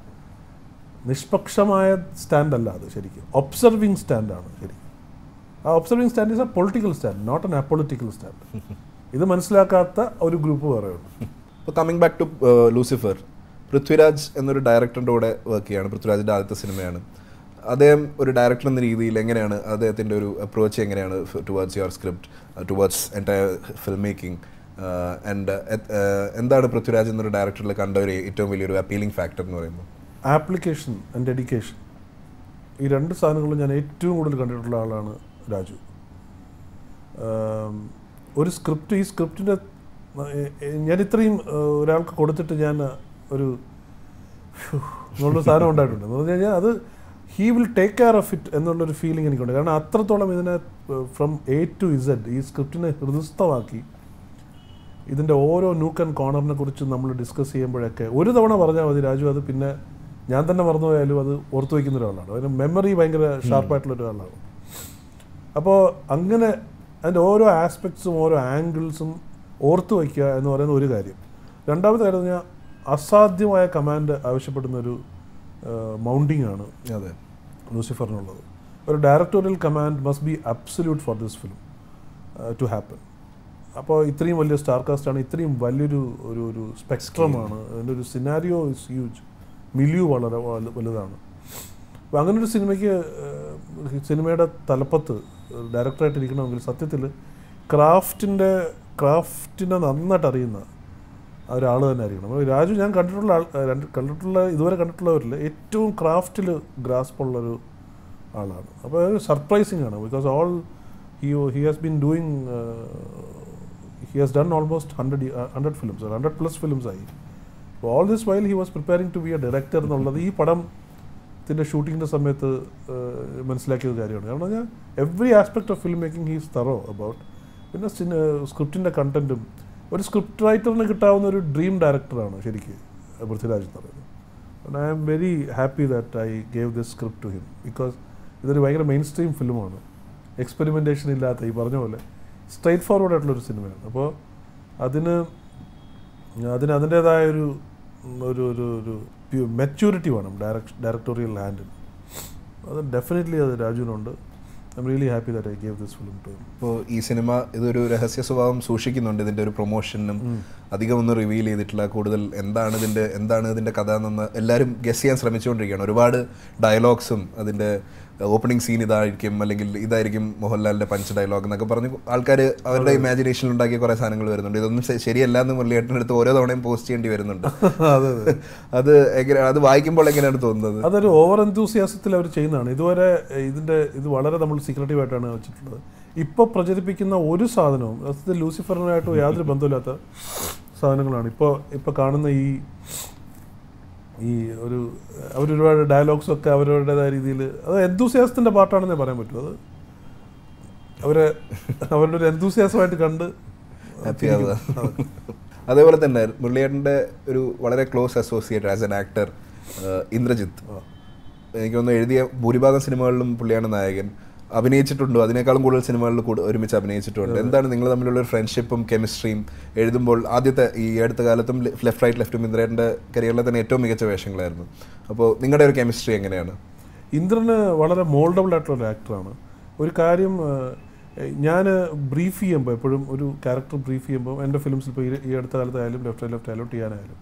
നിഷ്പക്ഷമായ സ്റ്റാൻഡ് അല്ല അത് ശരിക്കും ഒബ്സർവിങ് സ്റ്റാൻഡാണ് ശരിക്കും ആ observing stand is a political stand not an apolitical stand ഇത് മനസ്സിലാക്കാത്ത ഒരു ഗ്രൂപ്പ് വേറെ ഉണ്ട് ഇപ്പോൾ coming back to Lucifer Prithviraj എന്നൊരു ഡയറക്ടറിൻ്റെ കൂടെ വർക്ക് ചെയ്യാണ് പൃഥ്വിരാജിൻ്റെ ആദ്യത്തെ സിനിമയാണ് അദ്ദേഹം ഒരു ഡയറക്ടർ എന്ന രീതിയിൽ എങ്ങനെയാണ് അദ്ദേഹത്തിൻ്റെ ഒരു അപ്രോച്ച് എങ്ങനെയാണ് towards your script towards entire filmmaking and എന്താണ് പൃഥ്വിരാജ് എന്നൊരു ഡയറക്ടറിൽ കണ്ട ഒരു ഏറ്റവും വലിയൊരു അപ്പീലിംഗ് ഫാക്ടർ എന്ന് പറയുമ്പോൾ ആപ്ലിക്കേഷൻ ആൻഡ് ഡെഡിക്കേഷൻ ഈ രണ്ട് സാധനങ്ങളും ഞാൻ ഏറ്റവും കൂടുതൽ കണ്ടിട്ടുള്ള ആളാണ് രാജു ആം, ഒരു സ്ക്രിപ്റ്റ് ഈ സ്ക്രിപ്റ്റിൻ്റെ ഞാൻ ഇത്രയും ആ, ഒരാൾക്ക് കൊടുത്തിട്ട് ഞാൻ ഒരു ഫ്യൂ എന്നുള്ള സാധനം ഉണ്ടായിട്ടുണ്ട് എന്ന് പറഞ്ഞു കഴിഞ്ഞാൽ അത് he will take care of it എന്നുള്ളൊരു ഫീലിംഗ് എനിക്കുണ്ട് കാരണം അത്രത്തോളം ഇതിനെ ഫ്രം എ ടു ഇസഡ് ഈ സ്ക്രിപ്റ്റിനെ ഹൃദയസ്ഥമാക്കി ഇതിൻ്റെ ഓരോ നൂക്ക് ആൻഡ് കോർണറിനെ കുറിച്ച് നമ്മൾ ഡിസ്കസ് ചെയ്യുമ്പോഴൊക്കെ ഒരു തവണ പറഞ്ഞാൽ മതി രാജു അത് പിന്നെ ഞാൻ തന്നെ മറന്നുപോയാലും അത് ഓർത്തു വയ്ക്കുന്ന ഒരാളാണ് അതിന് മെമ്മറി ഭയങ്കര ഷാർപ്പായിട്ടുള്ള ഒരാളാണ് അപ്പോൾ അങ്ങനെ അതിൻ്റെ ഓരോ ആസ്പെക്ട്സും ഓരോ ആംഗിൾസും ഓർത്തു വയ്ക്കുക എന്ന് പറയുന്ന ഒരു കാര്യം രണ്ടാമത്തെ കാര്യം എന്ന് പറഞ്ഞാൽ അസാധ്യമായ കമാൻഡ് ആവശ്യപ്പെടുന്ന ഒരു മൗണ്ടിങ് ആണ് അതെ ലൂസിഫറിനുള്ളത് ഒരു directorial command must be absolute for this film to happen അപ്പോൾ ഇത്രയും വലിയ സ്റ്റാർ കാസ്റ്റാണ് ഇത്രയും വലിയൊരു ഒരു ഒരു സ്പെക്ട്രമാണ് അതിൻ്റെ ഒരു സിനാരിയോ ഇസ് ഹ്യൂജ് മിലിയു വളരെ വലു- വലുതാണ് അപ്പോൾ അങ്ങനെ ഒരു സിനിമയ്ക്ക് ഏഹ്, സിനിമയുടെ തലപ്പത്ത് ഡയറക്ടറായിട്ട് ഇരിക്കണമെങ്കിൽ സത്യത്തിൽ ക്രാഫ്റ്റിൻ്റെ ക്രാഫ്റ്റിനെ നന്നായിട്ട് അറിയുന്ന ആ ഒരാൾ തന്നെ ആയിരിക്കണം അപ്പോൾ രാജു ഞാൻ കണ്ടിട്ടുള്ള ആൾ ഏഹ്, രണ്ട് കണ്ടിട്ടുള്ള ഇതുവരെ കണ്ടിട്ടുള്ളവരിൽ ഏറ്റവും ക്രാഫ്റ്റിൽ ഗ്രാസ്പുള്ളൊരു ആളാണ് അപ്പോൾ സർപ്രൈസിങ് ആണ് because all he he has been doing he has done almost hundred hundred films hundred plus films ആയി all this while he was preparing to be a director എന്നുള്ളത് ഈ പടം ത്തിൻ്റെ ഷൂട്ടിങ്ങിൻ്റെ സമയത്ത് ഏഹ്, മനസ്സിലാക്കിയ ഒരു കാര്യമാണ് കാരണം പറഞ്ഞാൽ every aspect of filmmaking he's thorough about പിന്നെ സ്ക്രിപ്റ്റിൻ്റെ കണ്ടൻറ്റും ഒരു സ്ക്രിപ്റ്റ് റൈറ്ററിന് കിട്ടാവുന്ന ഒരു ഡ്രീം ഡയറക്ടറാണ് ശരിക്ക് പൃഥ്വിരാജ് എന്ന് പറയുന്നത് I am very happy that I gave this script to him because ഇതൊരു ഭയങ്കര മെയിൻ സ്ട്രീം ഫിലിമാണ് എക്സ്പെരിമെൻറ്റേഷൻ ഇല്ലാത്ത ഈ പറഞ്ഞ പോലെ സ്ട്രൈറ്റ് ഫോർവേഡ് ആയിട്ടുള്ളൊരു സിനിമയാണ് അപ്പോൾ അതിന് അതിന് അതിൻ്റേതായ ഒരു ഒരു ഒരു ഒരു മെച്യൂരിറ്റി വേണം ഡയറക്ട് ഡയറക്ടോറിയൽ ഹാൻഡിൽ അത് ഡെഫിനറ്റ്ലി അത് രാജുവിനുണ്ട് I am really happy that I gave this film to ഇപ്പോൾ ഈ സിനിമ ഇതൊരു രഹസ്യ സ്വഭാവം സൂക്ഷിക്കുന്നുണ്ട് ഇതിൻ്റെ ഒരു പ്രൊമോഷനും അധികം ഒന്നും റിവീൽ ചെയ്തിട്ടില്ല കൂടുതൽ എന്താണ് ഇതിൻ്റെ എന്താണ് ഇതിൻ്റെ കഥ എന്നൊന്ന് എല്ലാവരും ഗസ് ചെയ്യാൻ ശ്രമിച്ചുകൊണ്ടിരിക്കുകയാണ് ഒരുപാട് ഡയലോഗ്സും അതിൻ്റെ ഓപ്പണിംഗ് സീൻ ഇതായിരിക്കും അല്ലെങ്കിൽ ഇതായിരിക്കും മോഹൻലാലിൻ്റെ പഞ്ച് ഡയലോഗ് എന്നൊക്കെ പറഞ്ഞ് ആൾക്കാർ അവരുടെ ഇമാജിനേഷനിൽ ഉണ്ടാക്കിയ കുറേ സാധനങ്ങൾ വരുന്നുണ്ട് ഇതൊന്നും ശ- ശരിയല്ല എന്ന് മുരളിയേട്ടൻ്റെ അടുത്ത് ഓരോ തവണയും പോസ്റ്റ് ചെയ്യേണ്ടി വരുന്നുണ്ട് അതെ അതെ അത് എങ്ങനെ അത് വായിക്കുമ്പോൾ എങ്ങനെയാണ് തോന്നുന്നത് അതൊരു ഓവർ എന്തൂസിയാസത്തിൽ അവർ ചെയ്യുന്നതാണ് ഇതുവരെ ഏഹ്, ഇതിൻ്റെ ഇത് വളരെ നമ്മൾ സീക്രട്ടീവ് ആയിട്ടാണ് വെച്ചിട്ടുള്ളത് ഇപ്പോൾ പ്രചരിപ്പിക്കുന്ന ഒരു സാധനവും സത്യത്തിൽ ലൂസിഫറിനായിട്ട് യാതൊരു ബന്ധമില്ലാത്ത സാധനങ്ങളാണ് ഇപ്പോൾ ഇപ്പോൾ കാണുന്ന ഈ ഈ ഒരു അവരൊരുപാട് ഡയലോഗ്സ് ഒക്കെ അവരുടേതായ രീതിയിൽ അത് എന്തൂസിയാസത്തിൻ്റെ പാട്ടാണെന്നേ പറയാൻ പറ്റൂ അത് അവരെ അവരുടെ ഒരു എന്തൂസിയാസമായിട്ട് കണ്ട് ഹാപ്പി ആവുക അതേപോലെ തന്നെ മുരളിയേട്ടൻ്റെ ഒരു വളരെ close associate as an actor Indrajith എനിക്ക് തോന്നുന്നു എഴുതിയ ഭൂരിഭാഗം സിനിമകളിലും പുള്ളിയാണ് നായകൻ അഭിനയിച്ചിട്ടുണ്ടോ അതിനേക്കാളും കൂടുതൽ സിനിമകളിൽ കൂടെ ഒരുമിച്ച് അഭിനയിച്ചിട്ടുണ്ട് എന്താണ് നിങ്ങൾ തമ്മിലുള്ള ഒരു ഫ്രണ്ട്ഷിപ്പും കെമിസ്ട്രിയും എഴുതുമ്പോൾ ആദ്യത്തെ ഈ അടുത്ത കാലത്തും ലെഫ്റ്റ് റൈറ്റ് ലെഫ്റ്റും ഇന്ദ്രേട്ടൻ്റെ കരിയറിലെ തന്നെ ഏറ്റവും മികച്ച വേഷങ്ങളായിരുന്നു അപ്പോൾ നിങ്ങളുടെ ഒരു കെമിസ്ട്രി എങ്ങനെയാണ് ഇന്ദ്രന് വളരെ മോൾഡബിൾ ആയിട്ടുള്ള ഒരു ആക്ടറാണ് ഒരു കാര്യം ഞാൻ ബ്രീഫ് ചെയ്യുമ്പോൾ എപ്പോഴും ഒരു ക്യാരക്ടർ ബ്രീഫ് ചെയ്യുമ്പോൾ എൻ്റെ ഫിലിംസിൽ ഇപ്പോൾ ഈ അടുത്ത കാലത്തായാലും ലെഫ്റ്റ് ലെഫ്റ്റ് ആയാലും ചെയ്യാനായാലും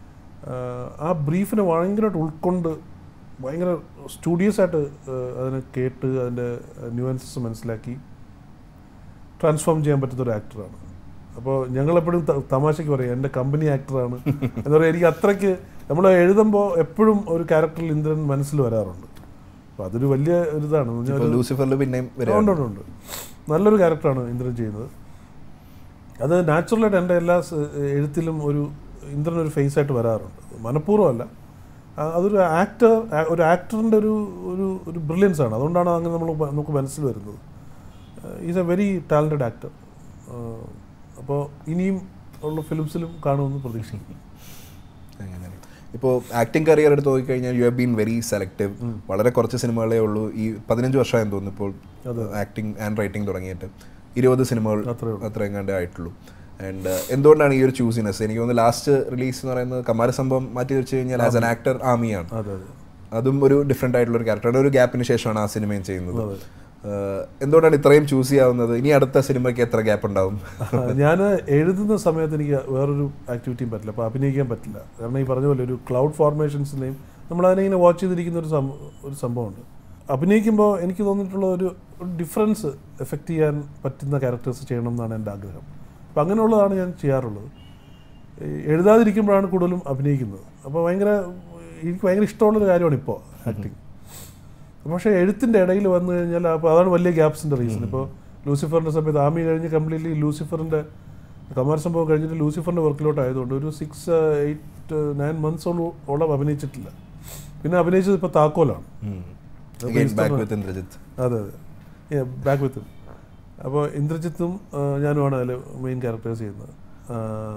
ആ ബ്രീഫിനെ ഭയങ്കരമായിട്ട് ഉൾക്കൊണ്ട് ഭയങ്കര സ്റ്റുഡിയസ് ആയിട്ട് ഏഹ്, അതിനെ കേട്ട് അതിൻ്റെ ന്യൂവൻസസ് മനസ്സിലാക്കി ട്രാൻസ്ഫോം ചെയ്യാൻ പറ്റുന്ന ഒരു ആക്ടറാണ് അപ്പോൾ ഞങ്ങളെപ്പോഴും ത- തമാശയ്ക്ക് പറയും എൻ്റെ കമ്പനി ആക്ടറാണ് എന്ന് പറയാം എനിക്ക് അത്രയ്ക്ക് നമ്മൾ എഴുതുമ്പോൾ എപ്പോഴും ഒരു ക്യാരക്ടറിൽ ഇന്ദ്രൻ മനസ്സിൽ വരാറുണ്ട് അപ്പോൾ അതൊരു വലിയ ഒരു ഇതാണ് എന്ന് പറഞ്ഞാൽ ഇപ്പോൾ ഒരു- ലൂസിഫറിൽ പിന്നെയും ഉണ്ട് വരികയാണ് ഉണ്ട് ഉണ്ട് നല്ലൊരു ക്യാരക്ടറാണ് ഇന്ദ്രൻ ചെയ്യുന്നത് അത് നാച്ചുറലായിട്ട് എൻ്റെ എല്ലാ സ് എഴുത്തിലും ഒരു ഇന്ദ്രൻ ഒരു ഫേസ് ആയിട്ട് വരാറുണ്ട് മനഃപൂർവ്വമല്ല ആ, അതൊരു ആക്ടർ ഒരു ആക്ടറിൻ്റെ ഒരു ഒരു ഒരു ബ്രില്യൻസ് ആണ് അതുകൊണ്ടാണ് അങ്ങനെ നമ്മൾ നമുക്ക് മനസ്സിൽ വരുന്നത് is a very talented actor അപ്പോൾ ഇനിയും ഉള്ള ഫിലിംസിലും കാണുമെന്ന് പ്രതീക്ഷിക്കുന്നു അങ്ങനെയാണ് ഇപ്പോൾ ആക്ടിങ് കരിയർ എടുത്ത് നോക്കിക്കഴിഞ്ഞാൽ you have been very selective വളരെ കുറച്ച് സിനിമകളേ ഉള്ളൂ ഈ പതിനഞ്ച് വർഷമായെന്ന് തോന്നുന്നു ഇപ്പോൾ ആക്ടിങ് ആൻഡ് റൈറ്റിംഗ് തുടങ്ങിയിട്ട് ഇരുപത് സിനിമകൾ അത്രേ ഉള്ളൂ. അത്രയും കണ്ടേ ആയിട്ടുള്ളൂ ആൻഡ് എന്തുകൊണ്ടാണ് ഈ ഒരു ചൂസിനെസ് എനിക്ക് തോന്നുന്നു ലാസ്റ്റ് റിലീസ് എന്ന് പറയുന്നത് കമാര സംഭവം മാറ്റി വെച്ച് കഴിഞ്ഞാൽ ആസ് എൻ ആക്ടർ ആമിയാണ് അതെ അതെ അതും ഒരു ഡിഫറെൻ്റ് ആയിട്ടുള്ള ഒരു ക്യാരക്ടറാണ് ഒരു ഗ്യാപ്പിന് ശേഷമാണ് ആ സിനിമയും ചെയ്യുന്നത് അതെ. ആഹ് എന്തുകൊണ്ടാണ് ഇത്രയും ചൂസ് ചെയ്യാവുന്നത് ഇനി അടുത്ത സിനിമയ്ക്ക് എത്ര ഗ്യാപ്പ് ഉണ്ടാവും ഞാൻ എഴുതുന്ന സമയത്ത് എനിക്ക് വേറൊരു ആക്ടിവിറ്റിയും പറ്റില്ല അപ്പോൾ അഭിനയിക്കാൻ പറ്റില്ല കാരണം ഈ പറഞ്ഞ പോലെ ഒരു ക്ലൗഡ് ഫോർമേഷൻസിനെയും നമ്മൾ അതിനെ വാച്ച് ചെയ്തിരിക്കുന്ന ഒരു സംഭവം ഒരു സംഭവമുണ്ട് അഭിനയിക്കുമ്പോൾ എനിക്ക് തോന്നിയിട്ടുള്ള ഒരു ഒരു ഡിഫറൻസ് എഫക്റ്റ് ചെയ്യാൻ പറ്റുന്ന ക്യാരക്ടേഴ്സ് ചെയ്യണം എന്നാണ് എൻ്റെ ആഗ്രഹം അപ്പം അങ്ങനെയുള്ളതാണ് ഞാൻ ചെയ്യാറുള്ളത് ഈ എഴുതാതിരിക്കുമ്പോഴാണ് കൂടുതലും അഭിനയിക്കുന്നത് അപ്പോൾ ഭയങ്കര എനിക്ക് ഭയങ്കര ഇഷ്ടമുള്ളൊരു കാര്യമാണ് ഇപ്പോൾ ആക്ടിങ് പക്ഷേ എഴുത്തിൻ്റെ ഇടയിൽ വന്നു കഴിഞ്ഞാൽ അപ്പോൾ അതാണ് വലിയ ഗ്യാപ്സിൻ്റെ റീസൺ ഇപ്പോൾ ലൂസിഫറിൻ്റെ സമയത്ത് ആമി കഴിഞ്ഞ് കംപ്ലീറ്റ്ലി ലൂസിഫറിൻ്റെ കമാർ സംഭവം കഴിഞ്ഞിട്ട് ലൂസിഫറിൻ്റെ വർക്കിലോട്ട് ആയതുകൊണ്ട് ഒരു സിക്സ് എയ്റ്റ് നയൻ മന്ത്സോളം അഭിനയിച്ചിട്ടില്ല പിന്നെ അഭിനയിച്ചത് ഇപ്പോൾ താക്കോലാണ് ബാക്ക് വിത്ത് ഇന്ദ്രജിത്ത് അതെ അതെ ബാക്ക് വിത്ത് അപ്പോൾ ഇന്ദ്രജിത്തും ആ, ഞാനുമാണ് അതിൽ മെയിൻ ക്യാരക്ടേഴ്സ് ചെയ്യുന്നത് ആ,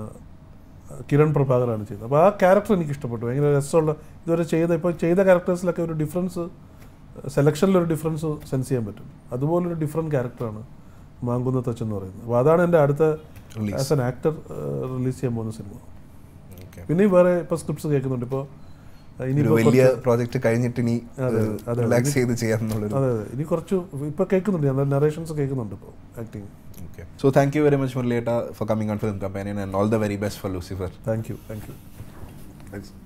കിരൺ പ്രഭാകറാണ് ചെയ്യുന്നത് അപ്പോൾ ആ ക്യാരക്ടർ എനിക്ക് ഇഷ്ടപ്പെട്ടു ഭയങ്കര രസമുള്ള ഇതുവരെ ചെയ്ത ഇപ്പോൾ ചെയ്ത ക്യാരക്ടേഴ്സിലൊക്കെ ഒരു ഡിഫറൻസ് സെലക്ഷനിലൊരു ഡിഫറൻസ് സെൻസ് ചെയ്യാൻ പറ്റും അതുപോലൊരു ഡിഫറെൻറ്റ് ക്യാരക്ടറാണ് മാങ്കുന്ന തച്ച് എന്ന് പറയുന്നത് അപ്പോൾ അതാണ് എൻ്റെ അടുത്ത Release. As an actor release ചെയ്യാൻ പോകുന്ന സിനിമ ഓക്കെ പിന്നെയും വേറെ ഇപ്പോൾ സ്ക്രിപ്റ്റ്സ് കേൾക്കുന്നുണ്ട് ഇപ്പോൾ ഒരു ഇനിയിപ്പോൾ വലിയ പ്രോജക്റ്റ് കഴിഞ്ഞിട്ട് ഇനി അതെ, അതെ. റിലാക്സ് ചെയ്ത് ചെയ്യാന്നുള്ളൊരു അതെ അതെ ഇനി കുറച്ച് ഇപ്പോൾ കേൾക്കുന്നുണ്ട് ഞാൻ നറേഷൻസ് കേൾക്കുന്നുണ്ട് ഇപ്പോൾ acting okay so thank you very much മുരളിയേട്ട for coming on Film Companion and all the very best for Lucifer thank you thank you thanks